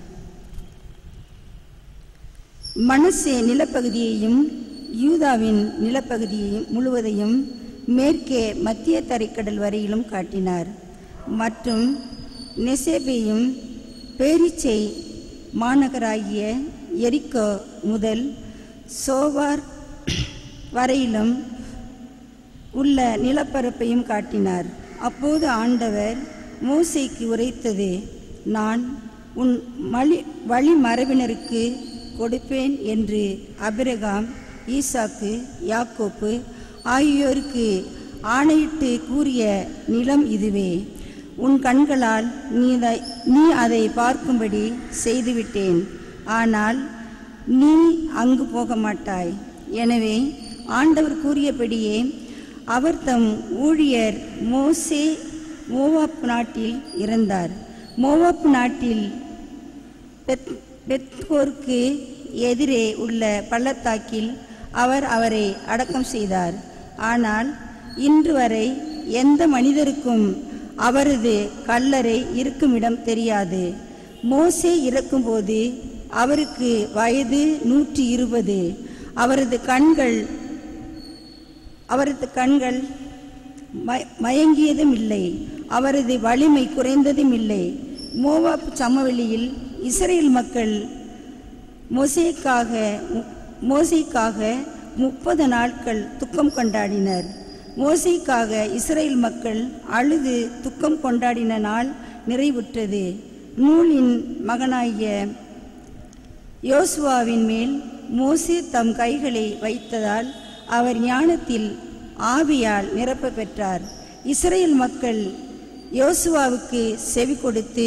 மனசே நிலப்பகுதியையும் யூதாவின் நிலப்பகுதியையும் முழுவதையும் மேற்கே மத்திய தரைக்கடல் வரையிலும் காட்டினார் மற்றும் நெசேபையும் பேரிச்சை மாநகராகிய எரிக்கோ முதல் சோவார் வரையிலும் உள்ள நிலப்பரப்பையும் காட்டினார் அப்போது ஆண்டவர் மோசேக்கு உரைத்தது நான் உன் மலி வழிமரபினருக்கு கொடுப்பேன் என்று அபிரகாம் ஈசாக்கு யாக்கோப்பு ஆகியோருக்கு ஆணையிட்டு கூறிய நிலம் இதுவே உன் கண்களால் நீ அதை- நீ அதை பார்க்கும்படி செய்துவிட்டேன் ஆனால் நீ அங்கு போக மாட்டாய் எனவே ஆண்டவர் கூறியபடியே அவர் தம் ஊழியர் மோசே மோவாப் நாட்டில் இறந்தார் மோவாப் நாட்டில் பெத் பெத்கோருக்கு எதிரே உள்ள பள்ளத்தாக்கில் அவர் அவரை அடக்கம் செய்தார் ஆனால் இன்று வரை எந்த மனிதருக்கும் அவரது கல்லறை இருக்குமிடம் தெரியாது மோசே இறக்கும்போது அவருக்கு வயது நூற்றி இருபது அவரது கண்கள் அவரது கண்கள் மய- மயங்கியதும் இல்லை அவரது வலிமை குறைந்ததும் இல்லை மோவாப் சமவெளியில் இஸ்ரேல் மக்கள் மோசேக்காக மு- மோசேக்காக முப்பது நாட்கள் துக்கம் கொண்டாடினர் மோசேக்காக இஸ்ரேல் மக்கள் அழுது துக்கம் கொண்டாடின நாள் நிறைவுற்றது நூலின் மகனாகிய யோசுவாவின் மேல் மோசே தம் கைகளை வைத்ததால் அவர் ஞானத்தில் ஆவியால் நிரப்ப பெற்றார் இஸ்ரேல் மக்கள் யோசுவாவுக்கு செவி கொடுத்து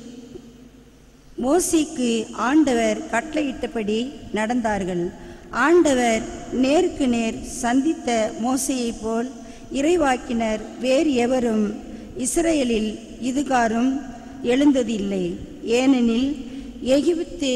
மோசேக்கு ஆண்டவர் கட்டளையிட்டபடி நடந்தார்கள் ஆண்டவர் நேருக்கு நேர் சந்தித்த மோசேயைப் போல் இறைவாக்கினர் வேறு எவரும் இஸ்ரேலில் இதுகாரும் எழுந்ததில்லை ஏனெனில் எகிப்து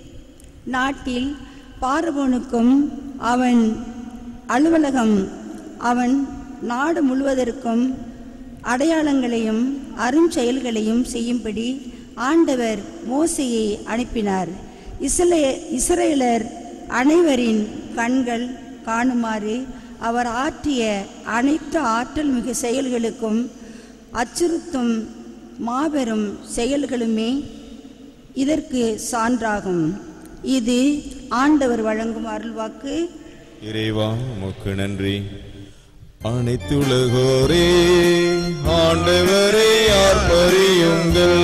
நாட்டில் பார்வோனுக்கும் அவன் அலுவலகம் அவன் நாடு முழுவதற்கும் அடையாளங்களையும் அருஞ்செயல்களையும் செய்யும்படி ஆண்டவர் மோசையை அனுப்பினார் இஸ்ரே இஸ்ரேலர் அனைவரின் கண்கள் காணுமாறு அவர் ஆற்றிய அனைத்து ஆற்றல் மிகு செயல்களுக்கும் அச்சுறுத்தும் மாபெரும் செயல்களுமே இதற்கு சான்றாகும் இது ஆண்டவர் வழங்கும் அருள்வாக்கு இறைவா உமக்கு நன்றி அனைத்துலகோரே ஆண்டவரே ஆர்ப்பரியுங்கள்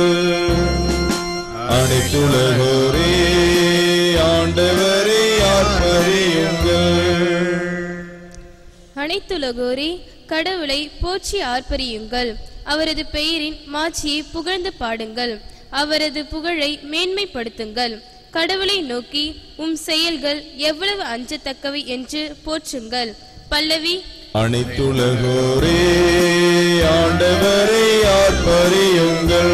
அனைத்துலகோரே ஆண்டவரே ஆர்ப்பரியுங்கள் அனைத்துலகோரே கடவுளை போற்றி ஆர்ப்பரியுங்கள் அவரது பெயரின் மாட்சியை புகழ்ந்து பாடுங்கள் அவரது புகழை மேன்மைப்படுத்துங்கள் கடவுளை நோக்கி உம் செயல்கள் எவ்வளவு அஞ்சத்தக்கவை என்று போற்றுங்கள் பல்லவி அனைத்துலகோரே ஆண்டவரே ஆர்ப்பரியுங்கள்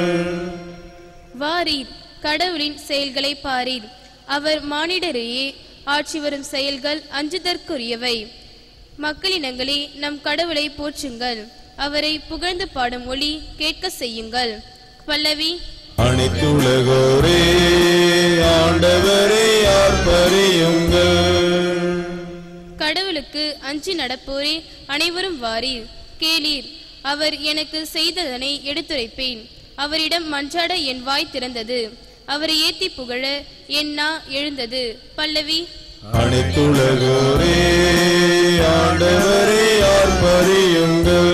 வாரீர் கடவுளின் செயல்களை பாரீர் அவர் மானிடரையே ஆட்சி வரும் செயல்கள் அஞ்சுதற்குரியவை மக்களினங்களே நம் கடவுளை போற்றுங்கள் அவரை புகழ்ந்து பாடும் ஒளி கேட்க செய்யுங்கள் பல்லவி அனைத்துலகோரே ஆண்டவரே ஆர்ப்பரியுங்கள் கடவுளுக்கு அஞ்சி நடப்போரே அனைவரும் வாரீர் கேளீர் அவர் எனக்கு செய்ததனை எடுத்துரைப்பேன் அவரிடம் மன்றாட என் வாய் திறந்தது அவரை ஏத்தி புகழ என் நா எழுந்தது பல்லவி அனைத்துலகோரே ஆண்டவரே ஆர்ப்பரியுங்கள்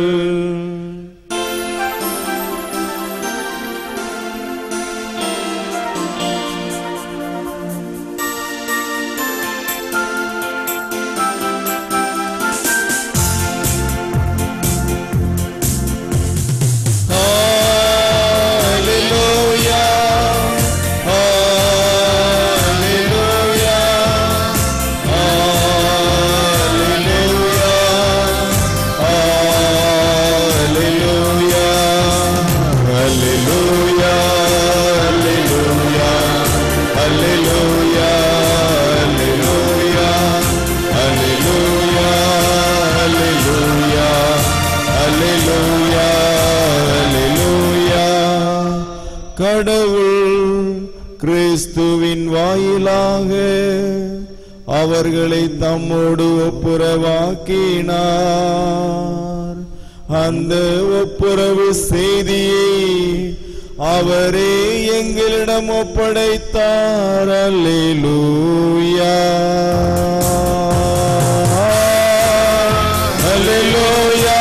Hallelujah. Hallelujah. கடவுள் கிறிஸ்துவின் வாயிலாக அவர்களை தம்மோடு ஒப்புரவாக்கினார் அந்த ஒப்புரவு செய்தியை அவரே எங்களிடம் ஒப்படைத்தார் அல்லேலூயா அல்லேலூயா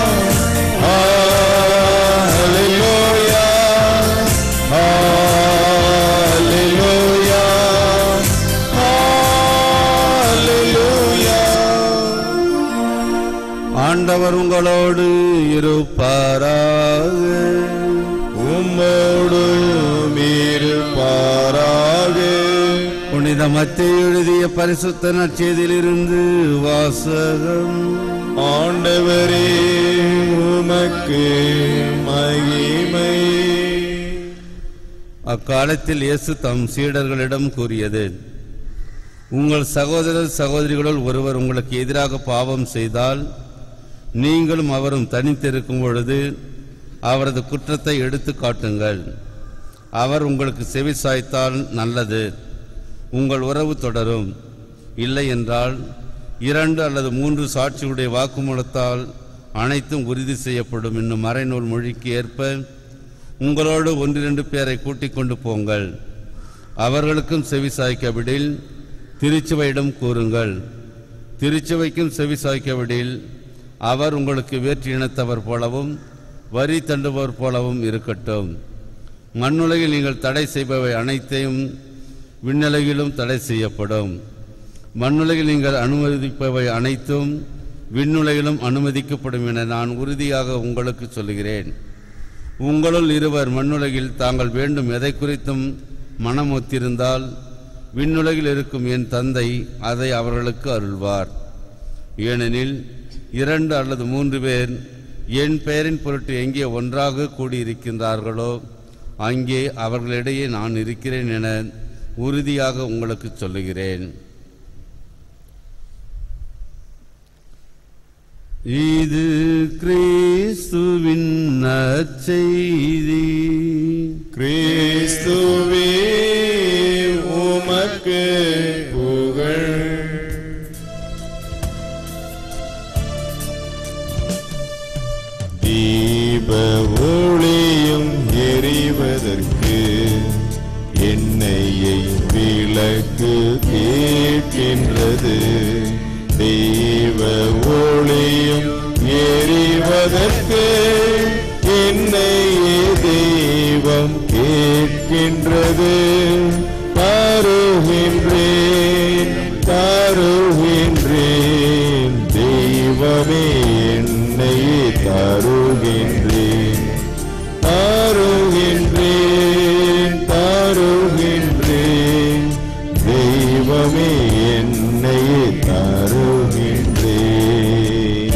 அல்லேலூயா அல்லேலூயா அல்லேலூயா ஆண்டவர் உங்களோடு இருப்பாராக உம்மோடு இருப்பாராக புனித மத்திய எழுதிய பரிசுத்த நற்செய்தியிலிருந்து வாசகம் ஆண்டவரே உமக்கு மகிமை அக்காலத்தில் இயேசு தம் சீடர்களிடம் கூறியது உங்கள் சகோதரர் சகோதரிகளுள் ஒருவர் உங்களுக்கு எதிராக பாவம் செய்தால் நீங்களும் அவரும் தனித்திருக்கும் பொழுது அவரது குற்றத்தை எடுத்து காட்டுங்கள் அவர் உங்களுக்கு செவி சாய்த்தால் நல்லது உங்கள் உறவு தொடரும் இல்லை என்றால் இரண்டு அல்லது மூன்று சாட்சியுடைய வாக்குமூலத்தால் அனைத்தும் உறுதி செய்யப்படும் என்னும் மறைநூல் மொழிக்கு ஏற்ப உங்களோடு ஒன்றிரண்டு பேரை கூட்டிக் கொண்டு போங்கள் அவர்களுக்கும் செவி சாய்க்கவிடில் திருச்சுவையிடம் கூறுங்கள் திருச்சுவைக்கும் செவி சாய்க்கவிடில் அவர் உங்களுக்கு வேற்று இனத்தவர் போலவும் வரி தண்டுபவர் போலவும் இருக்கட்டும் மண்ணுலகில் நீங்கள் தடை செய்பவை அனைத்தையும் விண்ணுலகிலும் தடை செய்யப்படும் மண்ணுலகில் நீங்கள் அனுமதிப்பவை அனைத்தும் விண்ணுலகிலும் அனுமதிக்கப்படும் என நான் உறுதியாக உங்களுக்கு சொல்கிறேன் உங்களுள் இருவர் மண்ணுலகில் தாங்கள் வேண்டும் எதை குறித்தும் மனம் ஒத்திருந்தால் விண்ணுலகில் இருக்கும் என் தந்தை அதை அவர்களுக்கு அருள்வார் ஏனெனில் இரண்டு அல்லது மூன்று பேர் என் பெயரின் பொருட்டு எங்கே ஒன்றாக கூடியிருக்கின்றார்களோ அங்கே அவர்களிடையே நான் இருக்கிறேன் என உறுதியாக உங்களுக்கு சொல்லுகிறேன் இது கிறிஸ்துவின் நற்செய்தி கிறிஸ்துவே உமக்கு புகழ் தீப ஒளியும் எரிவதற்கு எண்ணெயை விளக்கு கேட்கின்றது தெய்வ ஒளியும் எரிவதற்கு என்னையே தெய்வம் கேட்கின்றது தருகின்றேன் தருகின்றேன் தெய்வமே என்னையே தருகின்றேன் தருகின்றேன் தருகின்றேன் தெய்வமே என்னையே தருகின்றேன்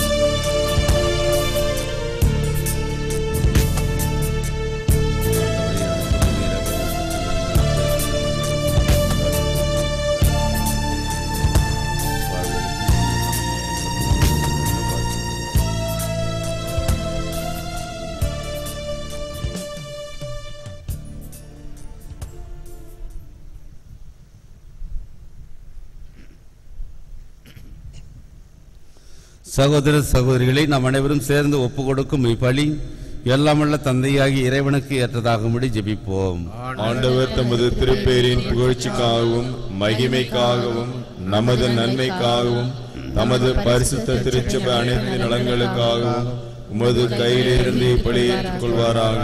சகோதர சகோதரிகளை நாம் அனைவரும் சேர்ந்து ஒப்பு கொடுக்கும் இப்பலி எல்லாமல்ல தந்தையாகி இறைவனுக்கு ஏற்றதாகும்படி ஜெபிப்போம் ஆண்டவர் தமது திருப்பேரின் புகழ்ச்சிக்காகவும் மகிமைக்காகவும் நமது நன்மைக்காகவும் தமது பரிசுத்த திருச்சபை அனைத்து நலங்களுக்காகவும் உமது கையிலிருந்து இப்படி கொள்வாராக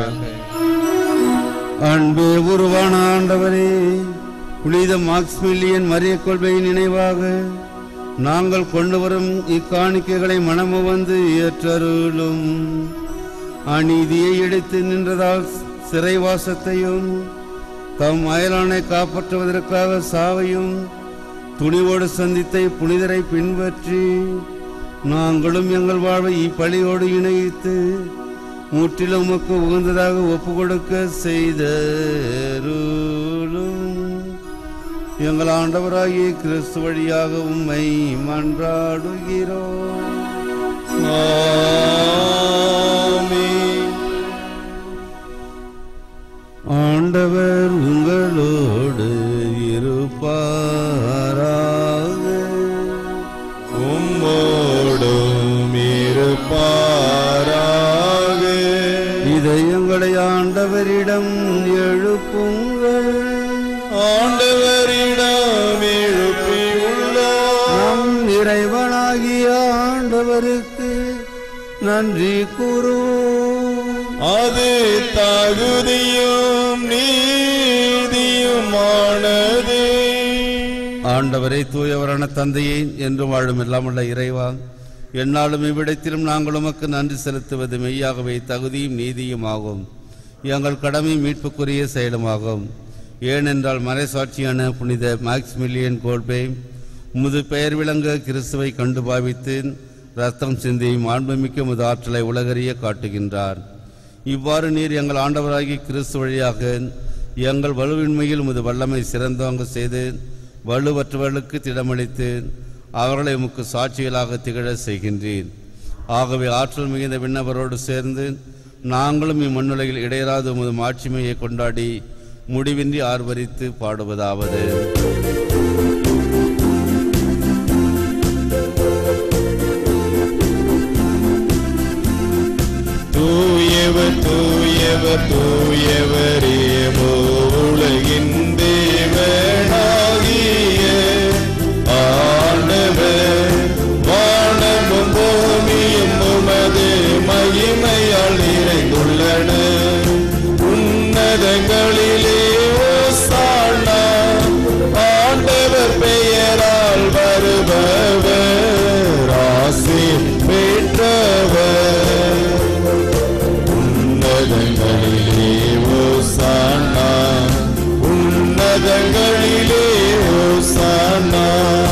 அன்பு உருவான ஆண்டவரே புனித மாக்ஸ்மில்லியன் மரிய கொள்கையின் நினைவாக நாங்கள் கொண்டு வரும் இக்காணிக்கைகளை மனமு வந்து ஏற்றருளும் அநீதியை எடுத்து நின்றதால் சிறைவாசத்தையும் தம் அயலானை காப்பாற்றுவதற்காக சாவையும் துணிவோடு சந்தித்த புனிதரை பின்பற்றி நாங்களும் எங்கள் வாழ்வை இப்பலியோடு இணைத்து முற்றிலும் உமக்கு உகந்ததாக ஒப்பு கொடுக்க செய்தருளும் எங்கள் ஆண்டவராகிய கிறிஸ்து வழியாக உம்மை மன்றாடுகிறோம் ஆமென். ஆண்டவர் உங்களோடு இருப்பாராக உம்மோடும் இருப்பாராக இதயங்களை ஆண்டவரிடம் எழுப்புங்கள் ஆண்டவரிடம் எழுப்பியுள்ளார் நம் இறைவனாகிய ஆண்டவருக்கு நன்றி கூறுவோம் அது தகுதியும் நீதியுமானது ஆண்டவரை தூயவரான தந்தையே என்று வாழும் இல்லாமல்ல இறைவா எந்நாளும் இவ்விடத்திலும் நாங்கள் உமக்கு நன்றி செலுத்துவது மெய்யாகவே தகுதியும் நீதியும் ஆகும் எங்கள் கடமை மீட்புக்குரிய செயலுமாகும் ஏனென்றால் மறைசாட்சியான புனித மேக்ஸ்மில்லியன் கோல்பே உமது பெயர் விளங்க கிறிஸ்துவை கண்டு பாவித்து ரத்தம் சிந்தி மாண்புமிக்க உமது ஆற்றலை உலகறிய காட்டுகின்றார் இவ்வாறு நீர் எங்கள் ஆண்டவராகி கிறிஸ்து வழியாக எங்கள் வலுவின்மையில் உமது வல்லமை சிறந்தோங்க செய்து வலுவற்றவர்களுக்கு திடமளித்து அவர்களை உமக்கு சாட்சிகளாக திகழ செய்கின்றீர் ஆகவே ஆற்றல் மிகுந்த விண்ணவரோடு சேர்ந்து நாங்களும் இம்மண்ணுலகில் இடையராத உமது மாட்சிமையை கொண்டாடி முடிவின்றி ஆர்வரித்து பாடுவதாவது தூயவர் தூயவர் தூயவரே உலகின் தேவனாகிய ஆண்டவர் வானமும் பூமியும் உமது மகிமையால் நிறைந்துள்ளன உன்னதங்களிலே ஓசானா ஆண்டவர் பெயரால் வருபவர் ஆசி பெற்றவர் உன்னதங்களிலே ஓசானா உன்னதங்களிலே ஓசானா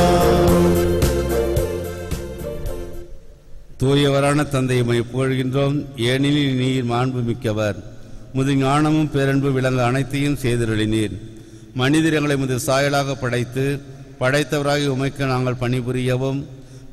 தூயவரான தந்தையுமை புகழ்கின்றோம் ஏனெனில் நீர் மாண்புமிக்கவர் முது ஞானமும் பேரன்பு விளங்க அனைத்தையும் செய்திருளினீர் மனிதர் எங்களை முது சாயலாக படைத்து படைத்தவராகி உமைக்கு நாங்கள் பணிபுரியவும்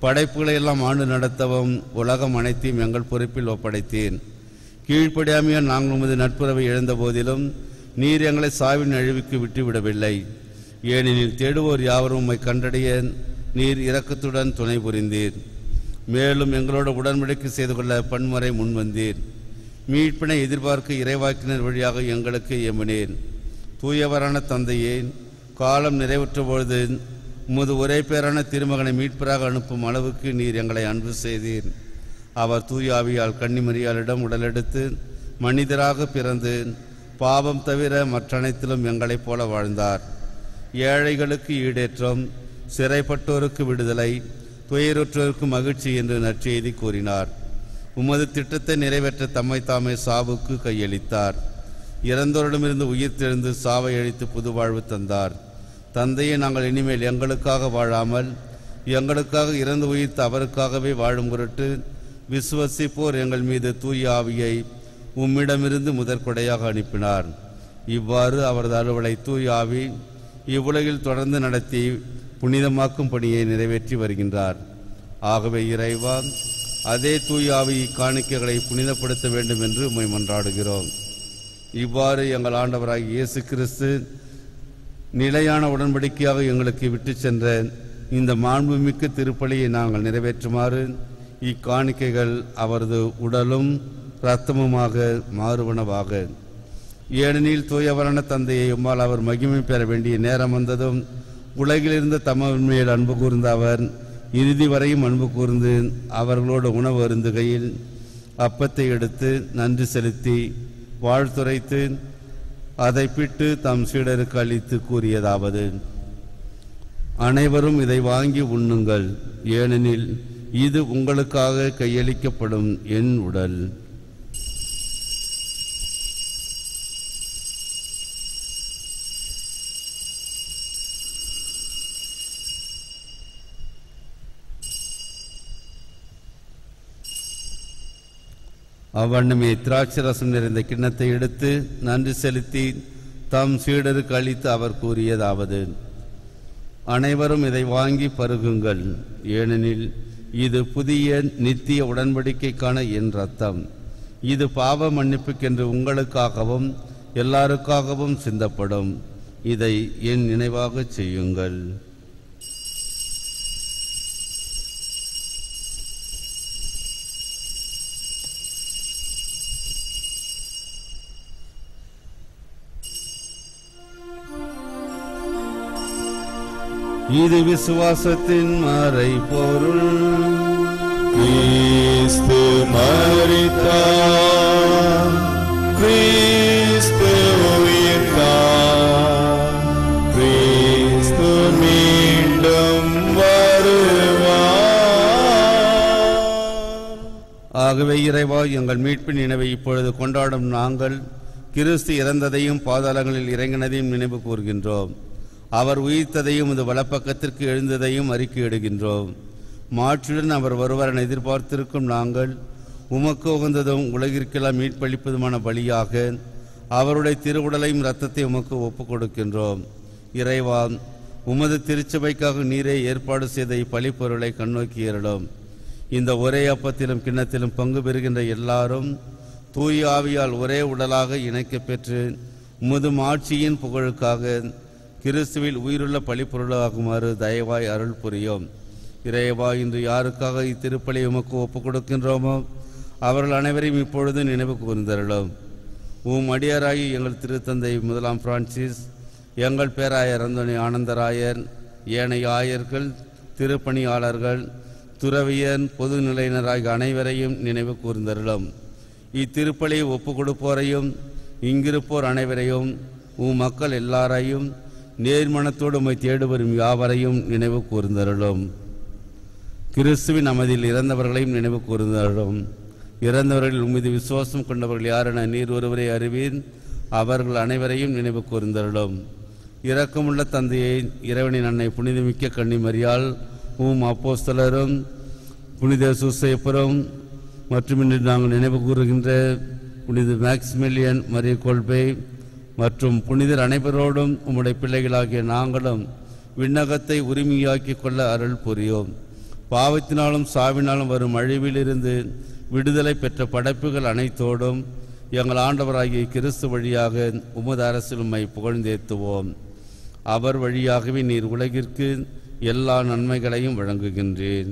படைப்புகளை எல்லாம் ஆண்டு நடத்தவும் உலகம் அனைத்தையும் எங்கள் பொறுப்பில் ஒப்படைத்தேன் கீழ்ப்படியாமையால் நாங்கள் உமது நட்புறவை இழந்த போதிலும் நீர் எங்களை சாவின் அழிவுக்கு விட்டுவிடவில்லை ஏனெனில் தேடுவோர் யாவரும் உம்மை கண்டடைய நீர் இரக்கத்துடன் துணை புரிந்தீர் மேலும் எங்களோட உடன்படிக்கை செய்து கொள்ள பன்முறை முன்வந்தீர் மீட்பினை எதிர்பார்க்க இறைவாக்கினர் வழியாக எங்களுக்கு எம்பினேன் தூயவரான தந்தையே காலம் நிறைவுற்ற பொழுது உமது ஒரே பேரான திருமகனை மீட்பராக அனுப்பும் அளவுக்கு நீர் எங்களை அன்பு செய்தீர் அவர் தூய ஆவியால் கன்னிமரியாளிடம் உடலெடுத்து மனிதராக பிறந்து பாவம் தவிர மற்றனைத்திலும் எங்களைப் போல வாழ்ந்தார் ஏழைகளுக்கு ஈடேற்றம் சிறைப்பட்டோருக்கு விடுதலை துயருற்றோருக்கு மகிழ்ச்சி என்று நற்செய்தி கூறினார் உமது திட்டத்தை நிறைவேற்ற தம்மை தாமே சாவுக்கு கையளித்தார் இறந்தோரிடமிருந்து உயிர் தெழுந்து சாவை அழித்து புது வாழ்வு தந்தார் தந்தையை நாங்கள் இனிமேல் எங்களுக்காக வாழாமல் எங்களுக்காக இறந்து உயிர்த்த அவருக்காகவே வாழும் பொருட்டு விசுவசிப்போர் எங்கள் மீது தூய ஆவியை உம்மிடமிருந்து முதற்கொடையாக அனுப்பினார் இவ்வாறு அவரது அலுவலை தூய ஆவி இவ்வுலகில் தொடர்ந்து நடத்தி புனிதமாக்கும் பணியை நிறைவேற்றி வருகின்றார் ஆகவே இறைவா அதே தூய ஆவி காணிக்கைகளை புனிதப்படுத்த வேண்டும் என்று உம்மை மன்றாடுகிறோம் இவ்வாறு எங்கள் ஆண்டவராகிய இயேசு கிறிஸ்து நிலையான உடன்படிக்கையாக எங்களுக்கு விட்டு சென்ற இந்த மாண்புமிக்க திருப்பலியை நாங்கள் நிறைவேற்றுமாறு இக்காணிக்கைகள் அவரது உடலும் இரத்தமுமாக மாறுவனவாக ஏனெனில் தூயவரான தந்தையை உம்மால் அவர் மகிமை பெற வேண்டிய நேரம் வந்ததும் உலகிலிருந்த தமன் மேல் அன்பு கூர்ந்த அவர் இறுதி வரையும் அன்பு கூர்ந்து அவர்களோடு உணவு அருந்துகையில் அப்பத்தை எடுத்து நன்றி செலுத்தி வாழ்த்துரைத்து அதை பிட்டு தம் சீடருக்கு அளித்து கூறியதாவது அனைவரும் இதை வாங்கி உண்ணுங்கள் ஏனெனில் இது உங்களுக்காக கையளிக்கப்படும் என் உடல் அவ்வண்ணமே திராட்சை ரசம் நிறைந்த கிண்ணத்தை எடுத்து நன்றி செலுத்தி தம் சீடருக்கு அளித்து அவர் கூறியதாவது அனைவரும் இதை வாங்கி பருகுங்கள் ஏனெனில் இது புதிய நித்திய உடன்படிக்கைக்கான என் ரத்தம் இது பாவ மன்னிப்புக்கென்று உங்களுக்காகவும் எல்லாருக்காகவும் சிந்தப்படும் இதை என் நினைவாகச் செய்யுங்கள் இது விசுவாசத்தின் மறை பொருள் கிறிஸ்து மரித்தார் கிறிஸ்து உயிர்த்தார் கிறிஸ்து மீண்டும் வருவார் ஆகவே இறைவா எங்கள் மீட்பின் நினைவை இப்பொழுது கொண்டாடும் நாங்கள் கிறிஸ்து இறந்ததையும் பாதாளங்களில் இறங்கினதையும் நினைவு கூர்கின்றோம் அவர் உயிர்த்ததையும் இந்த வலப்பக்கத்திற்கு எழுந்ததையும் அறிக்கையிடுகின்றோம் மாற்றுடன் அவர் வருவாரன் எதிர்பார்த்திருக்கும் நாங்கள் உமக்கு உகந்ததும் உலகிற்கெல்லாம் மீட்பளிப்பதுமான பலியாக அவருடைய திருவுடலையும் இரத்தத்தை உமக்கு ஒப்புக் கொடுக்கின்றோம் இறைவா உமது திருச்சபைக்காக நீரே ஏற்பாடு செய்த இப்பலிப்பொருளை கண்ணோக்கியரிடம் இந்த ஒரே அப்பத்திலும் கிண்ணத்திலும் பங்கு பெறுகின்ற எல்லாரும் தூய ஆவியால் ஒரே உடலாக இணைக்கப் பெற்று உமது ஆட்சியின் புகழுக்காக கிறிஸ்துவில் உயிருள்ள பழிப்பொருளாகுமாறு தயவாய் அருள் புரியும் இறைவா இன்று யாருக்காக இத்திருப்பலி உமக்கு ஒப்புக் கொடுக்கின்றோமோ அவர்கள் அனைவரையும் இப்பொழுது நினைவு கூர்ந்தருளும் உம் அடியாராகி எங்கள் திருத்தந்தை முதலாம் பிரான்சிஸ் எங்கள் பேராயர் அந்தோணி ஆனந்தராயர் ஏனைய ஆயர்கள் திருப்பணியாளர்கள் துறவியர் பொது நிலையினராகிய அனைவரையும் நினைவு கூர்ந்தருளும் இத்திருப்பலியை ஒப்புக் கொடுப்போரையும் இங்கிருப்போர் அனைவரையும் உம் மக்கள் எல்லாரையும் நேர்மனத்தோடு உம்மை தேடி வரும் யாவரையும் நினைவு கூர்ந்தருளும் கிறிஸ்துவின் அமைதியில் இறந்தவர்களையும் நினைவு கூர்ந்தருளும் இறந்தவர்களில் உமது விசுவாசம் கொண்டவர்கள் யாரென நீர் ஒருவரை அறிவீர் அவர்கள் அனைவரையும் நினைவு கூர்ந்தருளும் இரக்கமுள்ள தந்தையை இறைவனின் அன்னை புனிதமிக்க கன்னிமரியால் உம் அப்போஸ்தலரும் புனித சூசையப்புறம் மற்றும் இன்று நாங்கள் நினைவு கூறுகின்ற புனித மேக்சிமிலியன் மரிய கொள்பை மற்றும் புனிதர் அனைவரோடும் உம்முடைய பிள்ளைகளாகிய நாங்களும் விண்ணகத்தை உரிமையாக்கிக் கொள்ள அருள் புரியோம் பாவத்தினாலும் சாவினாலும் வரும் அழிவிலிருந்து விடுதலை பெற்ற படைப்புகள் அனைத்தோடும் எங்கள் ஆண்டவராகிய கிறிஸ்து வழியாக உமது அரசில் உம்மை புகழ்ந்தேத்துவோம் அவர் வழியாகவே நீர் உலகிற்கு எல்லா நன்மைகளையும் வழங்குகின்றேன்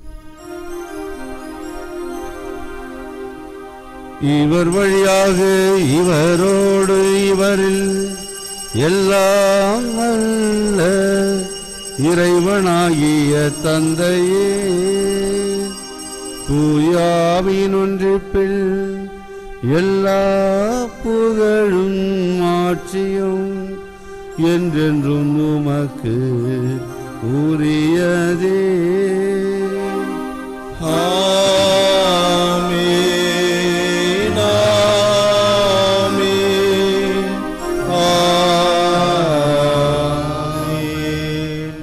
இவர் வழியாக இவரோடு இவரில் எல்லாம் அல்ல இறைவனாகிய தந்தையே தூயாவின் ஒன்றிப்பில் எல்லா புகழும் ஆட்சியும் என்றென்றும் உமக்கு உரியதே ஆமென், ஆமென், ஆமென்.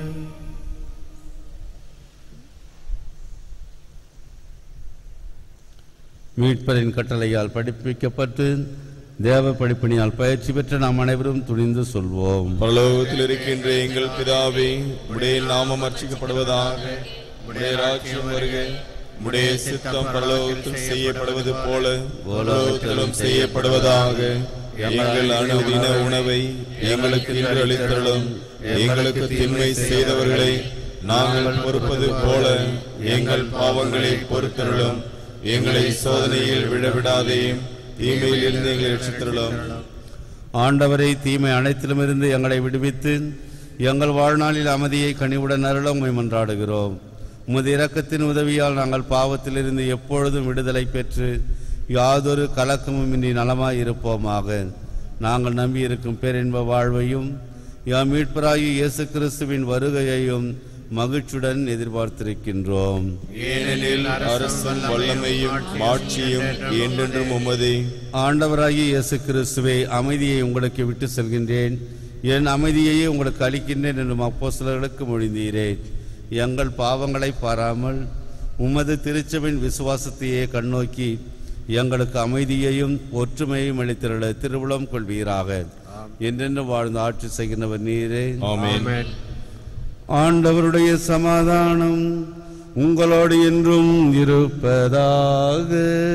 மீட்பரின் கட்டளையால் படிப்பிக்கப்பட்டு தேவ படிப்பினியால் பயிற்சி பெற்ற நாம் அனைவரும் துணிந்து சொல்வோம் பரலோகத்தில் இருக்கின்ற எங்கள் பிதாவே உடைய நாமம் அர்ச்சிக்கப்படுவதாக உடைய ராஜ்யம் வருக உடைய சித்தம் பரலோகத்தில் செய்யப்படுவது போல பரலோகத்திலும் செய்யப்படுவதாக எங்கள் அணுதின உணவை எங்களுக்கு இன்று அளித்தருளும் எங்களுக்கு திண்மை செய்தவர்களை நாங்கள் பொறுப்பது போல எங்கள் பாவங்களை பொறுத்தருளும் எங்களை சோதனையில் விழவிடாதேயும் தீமையில் இருந்து எங்களை ரட்சித்தருளும் ஆண்டவரை தீமை அனைத்திலுமிருந்து எங்களை விடுவித்து எங்கள் வாழ்நாளில் அமைதியை கனிவுடன் அருள உம்மை மன்றாடுகிறோம் உமது இரக்கத்தின் உதவியால் நாங்கள் பாவத்திலிருந்து எப்பொழுதும் விடுதலை பெற்று யாதொரு கலக்கமுமின்றி நலமாய் இருப்போமாக நாங்கள் நம்பியிருக்கும் பேரின்ப வாழ்வையும் யாம் மீட்பராகி இயேசு கிறிஸ்துவின் வருகையையும் மகிழ்ச்சியுடன் எதிர்பார்த்திருக்கின்றோம் ஏனெனில் அரசும் வல்லமையும் மாட்சியும் என்றென்றும் உமதே ஆண்டவராகிய இயேசு கிறிஸ்துவே அமைதியை உங்களுக்கு விட்டு செல்கின்றேன் என் அமைதியையே உங்களுக்கு அளிக்கின்றேன் என்று அப்போஸ்தலர்களுக்கு மொழிந்தீரேன் எங்கள் பாவங்களை பாராமல் உமது திருச்சபின் விசுவாசத்தையே கண்ணோக்கி எங்களுக்கு அமைதியையும் ஒற்றுமையையும் அளித்திருள திருவுளம் கொள்வீராக என்றென்று வாழ்ந்து ஆட்சி செய்கின்றவர் நீரே ஆமென் ஆண்டவருடைய சமாதானம் உங்களோடு என்றும் இருப்பதாக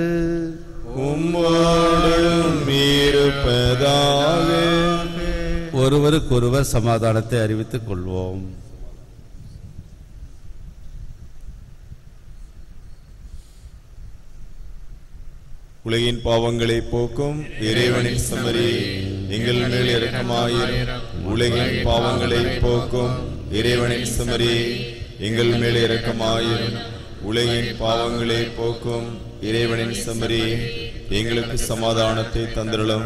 உம்மோடும் இருப்பதாக ஒருவருக்கொருவர் சமாதானத்தை அறிவித்துக் கொள்வோம் உலகின் பாவங்களை போக்கும் இறைவனின் சமரி எங்கள் மேல் இரக்கமாயிரும் உலகின் பாவங்களை போக்கும் இறைவனின் சமரி எங்கள் மேல் இரக்கமாயிரும் உலகின் பாவங்களை போக்கும் இறைவனின் சமரி எங்களுக்கு சமாதானத்தை தந்திரலும்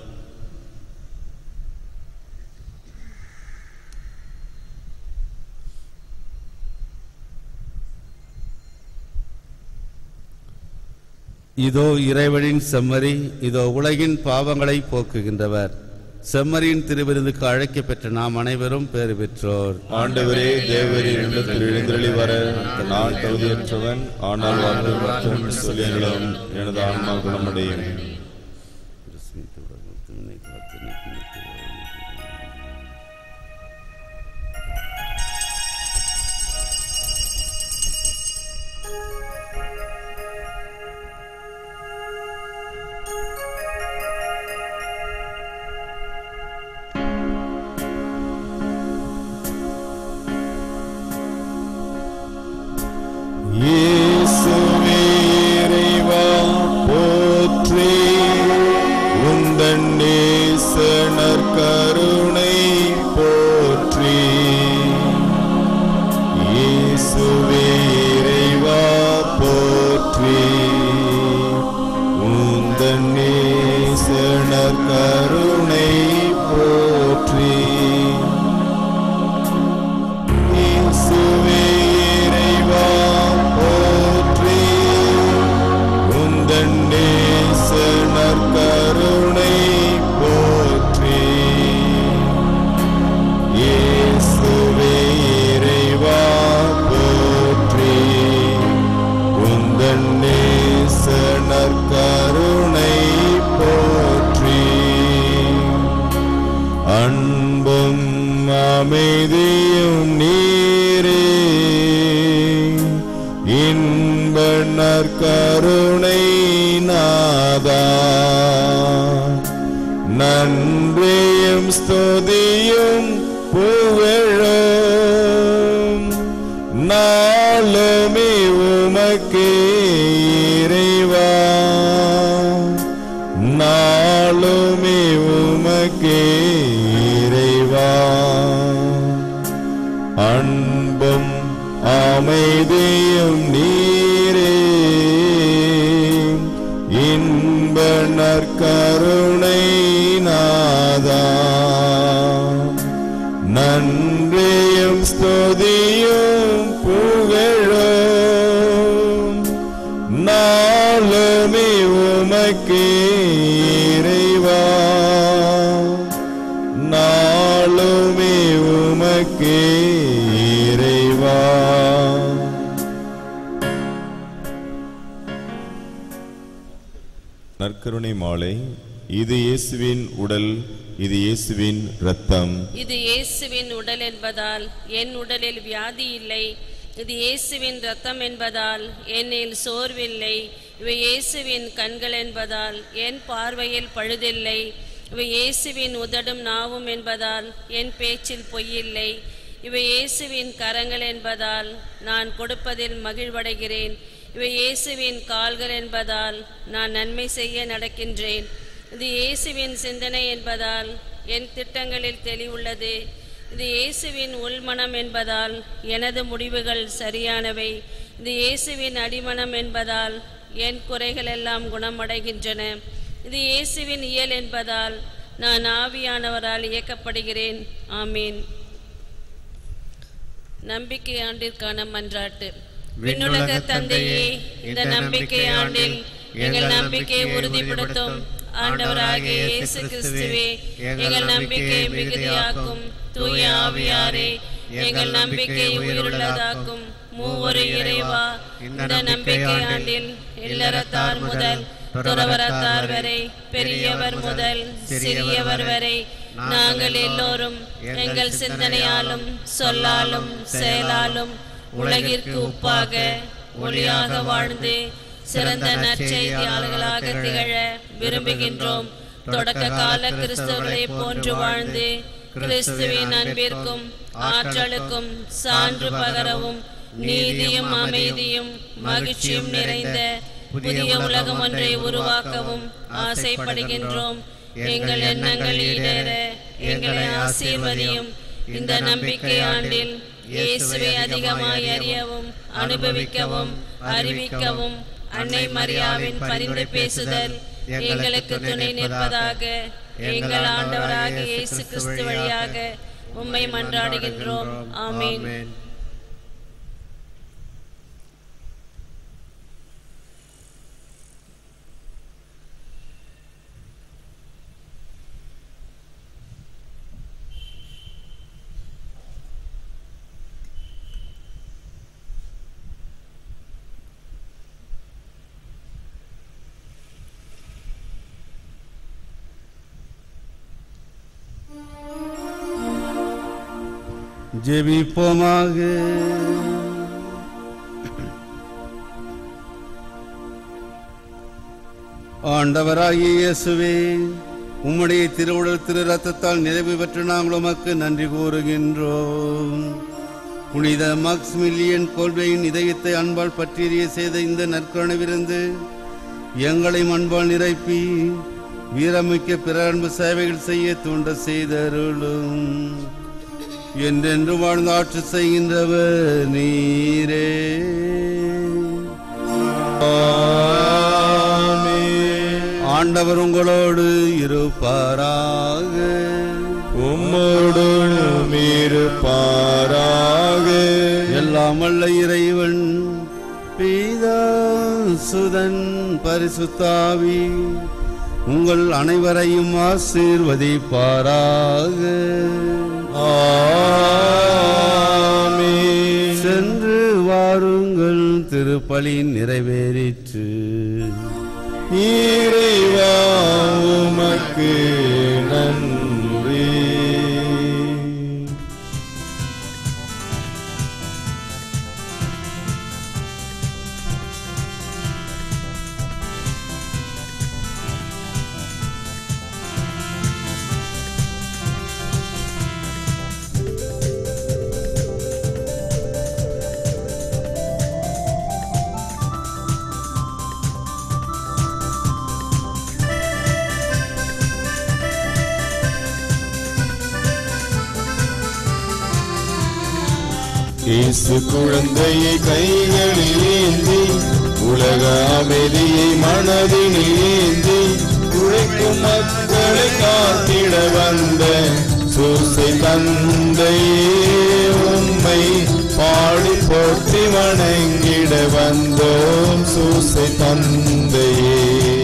இதோ இறைவனின் செம்மறி இதோ உலகின் பாவங்களை போக்குகின்றவர் செம்மறியின் திருவிருந்துக்கு அழைக்கப் பெற்ற நாம் அனைவரும் பேறு பெற்றோர் ஆண்டவரே தேவரின் இல்லத்தில் எழுந்தருளி வர நான் தகுதியற்றவன் ஆனால் வார்த்தை மட்டும் சொல்லியங்களும் எனது ஆன்மா குணமடையும் இயேசுவே இறைவா போற்றி நற்கருணை நாதா நன்றியும் ஸ்துதியும் புகழும் நாளுமே உமக்கே இறைவா நாளுமே உமக்கே இறைவா அன்பும் அமைதியும் நீரே இன்ப நற்கருணை நாதா நன்றியும் ஸ்துதியும் புகழும் நாளுமே உமக்கே இறைவா நாளுமே உமக்கே இறைவா நற்கருணை மாலை இது இயேசுவின் உடல் இது இயேசுவின் இரத்தம் இது இயேசுவின் உடல் என்பதால் என் உடலில் வியாதி இல்லை இது இயேசுவின் ரத்தம் என்பதால் என்னில் சோர்வில்லை இவை இயேசுவின் கண்கள் என்பதால் என் பார்வையில் பழுதில்லை இவை இயேசுவின் உதடும் நாவும் என்பதால் என் பேச்சில் பொய்யில்லை இவை இயேசுவின் கரங்கள் என்பதால் நான் கொடுப்பதில் மகிழ்வடைகிறேன் இவை இயேசுவின் கால்கள் என்பதால் நான் நன்மை செய்ய நடக்கின்றேன் இது இயேசுவின் சிந்தனை என்பதால் என் திட்டங்களில் தெளிவுள்ளது இது இயேசுவின் உள்மனம் என்பதால் எனது முடிவுகள் சரியானவை இது இயேசுவின் அடிமனம் என்பதால் என் குறைகள் எல்லாம் குணமடைகின்றன இது இயேசுவின் இயல் என்பதால் நான் ஆவியானவரால் இயக்கப்படுகிறேன் ஆமீன் நம்பிக்கை ஆண்டிற்கான மன்றாட்டு விண்ணுலக தந்தையே இந்த நம்பிக்கை ஆண்டில் எங்கள் நம்பிக்கையை உறுதிப்படுத்தும் ஆண்டவராகிய இயேசு கிறிஸ்துவே எங்கள் நம்பிக்கையை மிகுதியாக்கும் தூய ஆவியாரே எங்கள் நம்பிக்கை உயிருள்ளதாக்கும் மூவொரு இறைவா இந்த நம்பிக்கை ஆண்டில் இல்லறத்தார் முதல் துறவரத்தார் வரை பெரியவர் முதல் சிறியவர் வரை நாங்கள் எல்லோரும் எங்கள் சிந்தனையாலும் சொல்லாலும் செயலாலும் உலகிற்கு உப்பாக ஒளியாக வாழ்ந்து சிறந்த நற்செய்தியாளர்களாக திகழ விரும்புகின்றோம் தொடக்க கால கிறிஸ்தவர்களை போன்று வாழ்ந்து கிறிஸ்துவின் அன்பிற்கும் ஆற்றலுக்கும் சான்று பகரவும் நீதியும் அமைதியும் மகிழ்ச்சியும் நிறைந்த புதிய உலகம் ஒன்றை உருவாக்கவும் ஆசைப்படுகின்றோம் எங்கள் எண்ணங்கள் ஈடேற எங்களை ஆசீர்வதியும் இந்த நம்பிக்கை ஆண்டில் இயேசுவை அதிகமாய் அறியவும் அனுபவிக்கவும் அறிவிக்கவும் அன்னை மரியாவின் பரிந்து பேசுதல் எங்களுக்கு துணை நிற்பதாக எங்கள் ஆண்டவராக இயேசு கிறிஸ்து வழியாக உம்மை மன்றாடுகின்றோம் ஆமீன் ஜெபிப்போமாக ஆண்டவராகிய இயேசுவே உம்முடைய திருவுடல் திரு ரத்தத்தால் நிறைவு பெற்று நாங்கள் உமக்கு நன்றி கூறுகின்றோம் புனித மாக்ஸ்மில்லியன் கோல்வையின் இதயத்தை அன்பால் பற்றியறிய செய்த இந்த நற்கருணவிருந்து எங்களை அன்பால் நிரப்பி வீரமிக்க பிற அன்பு சேவைகள் செய்ய தூண்ட செய்தருளும் என்றென்று வாழ்ந்து ஆட்சி செய்கின்றவர் நீரே ஆண்டவர் உங்களோடு இருப்பாராக உம்மோடும் இருப்பாராக எல்லாம் வல்ல இறைவன் பீதா சுதன் பரிசுத்தாவி உங்கள் அனைவரையும் ஆசீர்வதிப்பாராக ஆமென். சென்று வாருங்கள் திருப்பலி நிறைவேறிற்று இறைவா உமக்கு நன்றி இயேசு குழந்தையை கைகளில் ஏந்தி உலக அமைதியை மனதினில் ஏந்தி உழைக்கும் மக்களை காத்திட வந்த சூசை தந்தையே உம்மை பாடி போற்றி வணங்கிட வந்தோம் சூசை தந்தையே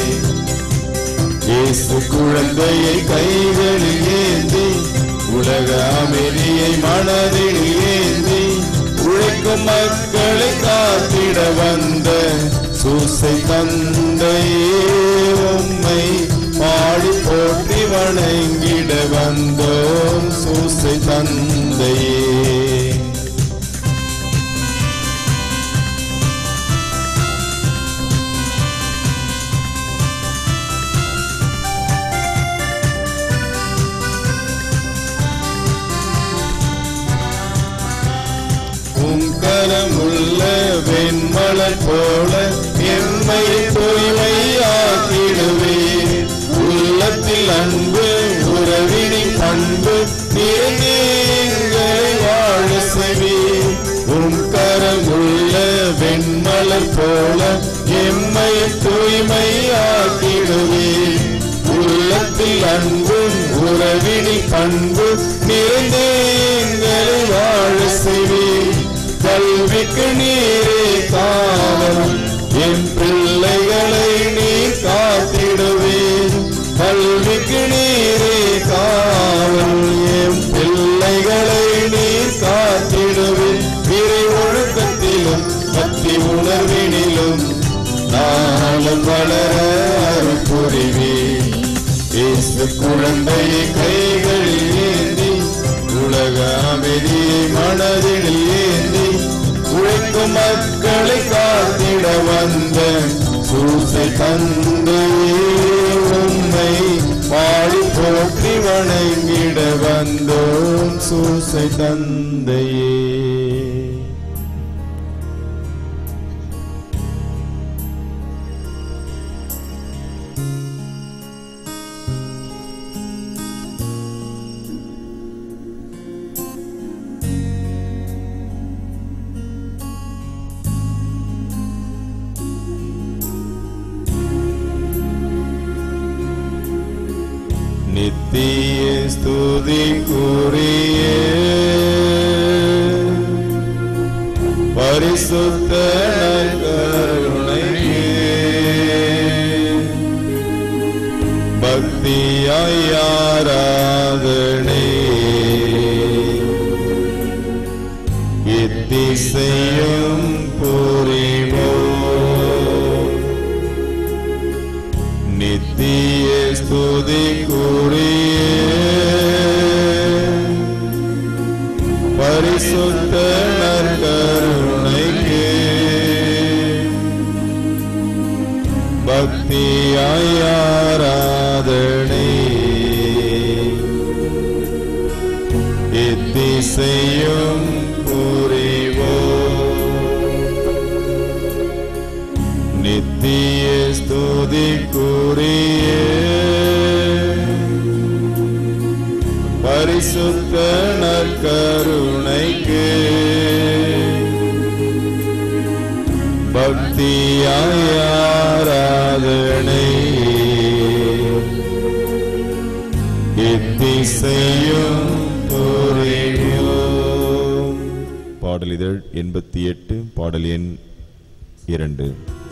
இயேசு குழந்தையை கைகளில் ஏந்தி உலக அமைதியை மனதில் ஏந்தி உழைக்கும் மக்களை காத்திட வந்த சூசை தந்தையே உம்மை பாடி போற்றி வணங்கிட வந்தோம் சூசை தந்தையே உங்கரமுள்ள வெண்மலர் போல எம்மை தூய்மையாக்கிடுவே உள்ளத்தில் அன்பு உறவினின் பண்பு நிறைந்தீங்களை வாழ செவி உம் கரமுள்ள வெண்மலர் போல எம்மை தூய்மையாக்கிடுவே உள்ளத்தில் அன்பும் உறவினில் பண்பு நிறைந்தேங்களை வாழ செய்வேன் கல்விக்கு நீரே காவல் என் பிள்ளைகளை நீர் காத்திடுவேன் கல்விக்கு நீரே காவல் என் பிள்ளைகளை நீர் காத்திடுவேன் இறை ஒழுக்கத்திலும் பக்தி உணர்வினிலும் நாளும் வளர அருள் புரிவேன் இயேசு குழந்தையை கைகளில் ஏந்தி உலக அமைதியை மனதில் ஏந்தி உழைக்கும் மக்களை காத்திட வந்த சூசை தந்தையே உம்மை பாடி போற்றி வணங்கிட வந்தோம் சூசை தந்தையே நித்திய ஸ்துதி கூறிய பரிசுத்த நற்கருணைக்கு பக்தியாய் ஆராதனை இத்திசையும் புரிவோம் நித்திய ஸ்துதி கூறிய பரிசுத்த நற்கருணைக்கு பக்தியாய் ஆராதனை இத்திசையும் புரிவோம் நித்திய ஸ்துதி கூறிய பரிசுத்த நற்கருணைக்கு பக்தியாய் ஆராதனை இத்திசையும் புரிவோம் பாடல் இதழ் எண்பத்தி எட்டு பாடல் எண் இரண்டு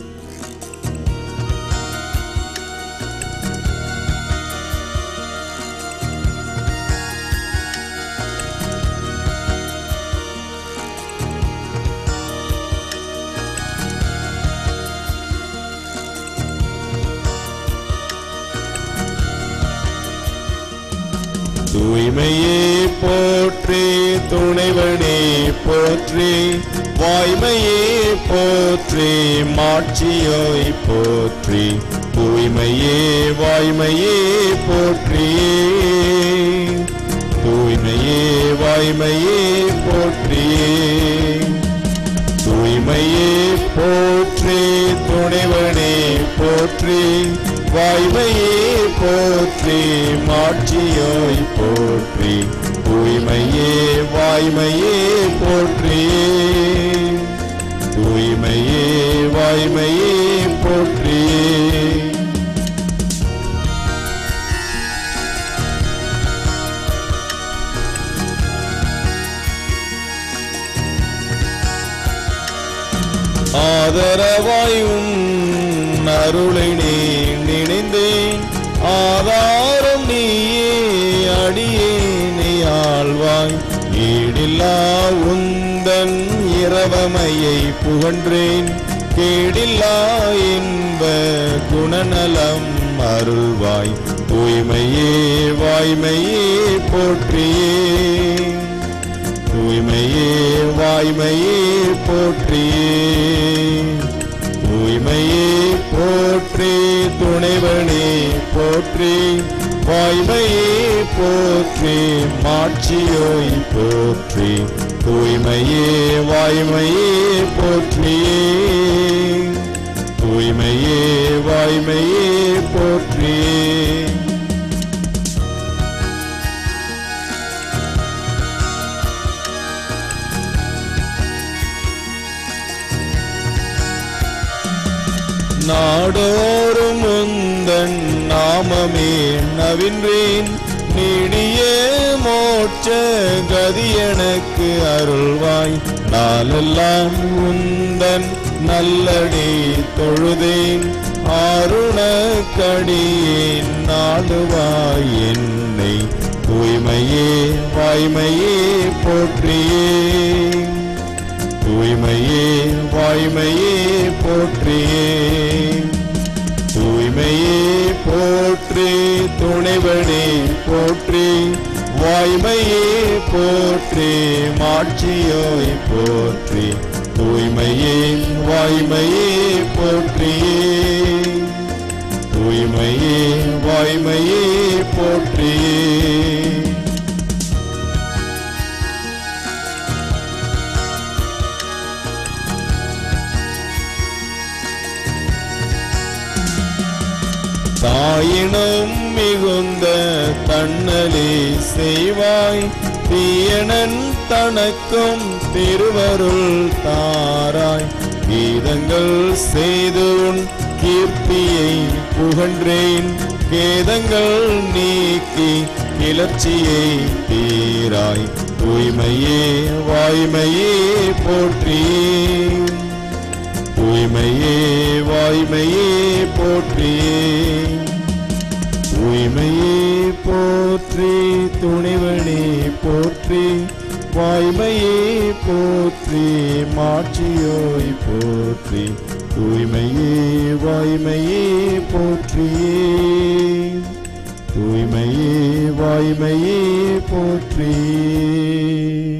தூய்மையே போற்றி துணைவனே போற்றி வாய்மையே போற்றி மாட்சியோய் போற்றி தூய்மையே வாய்மையே போற்றி தூய்மையே வாய்மையே போற்றியே தூய்மையே போற்றி துணைவனே போற்றி வாய்மையே போற்றி மாட்சியோய் போற்றி தூய்மையே வாய்மையே போற்றியே தூய்மையே வாய்மையே போற்றியே ஆதரவாய் உன் அருளை நீ நினைந்தேன் ஆதாரம் நீயே அடியேனை ஆழ்வாய் ஈடில்லா உந்தன் இரவமையை புகன்றேன் கேடில்லா இன்ப குணநலம் அருள்வாய் தூய்மையே வாய்மையே போற்றியே தூய்மையே வாய்மையே போற்றியே தூய்மையே போற்றி துணைவனே போற்றி வாய்மையே போற்றி மாட்சியோய் போற்றி தூய்மையே வாய்மையே போற்றியே தூய்மையே வாய்மையே போற்றியே நாடோறும் உந்தன் நாமமே நவின்றேன் நீடிய மோட்ச கதி எனக்கு அருள்வாய் நாளெல்லாம் உந்தன் நல்லடி தொழுதேன் ஆருணக்கடியேன் நாடுவாய் என்னை தூய்மையே வாய்மையே போற்றியே தூய்மையே வாய்மையே போற்றியே தூய்மையே போற்றி துணைவனே போற்றி வாய்மையே போற்றி மாட்சியோய் போற்றி தூய்மையே வாய்மையே போற்றியே தூய்மையே வாய்மையே போற்றியே தாயினும் மிகுந்த தன்னலே செய்வாய் தீயனன் தனக்கும் திருவருள் தாராய் கீதங்கள் செய்து உன் கீர்த்தியை புகன்றேன் கேதங்கள் நீக்கி கிளர்ச்சியை தீராய் தூய்மையே வாய்மையே போற்றியே தூய்மையே வாய்மையே போற்றியே தூய்மையே போற்றி துணிவனே போற்றி வாய்மையே போற்றி மாட்சியோய் போற்றி தூய்மையே வாய்மையே போற்றியே தூய்மையே வாய்மையே போற்றியே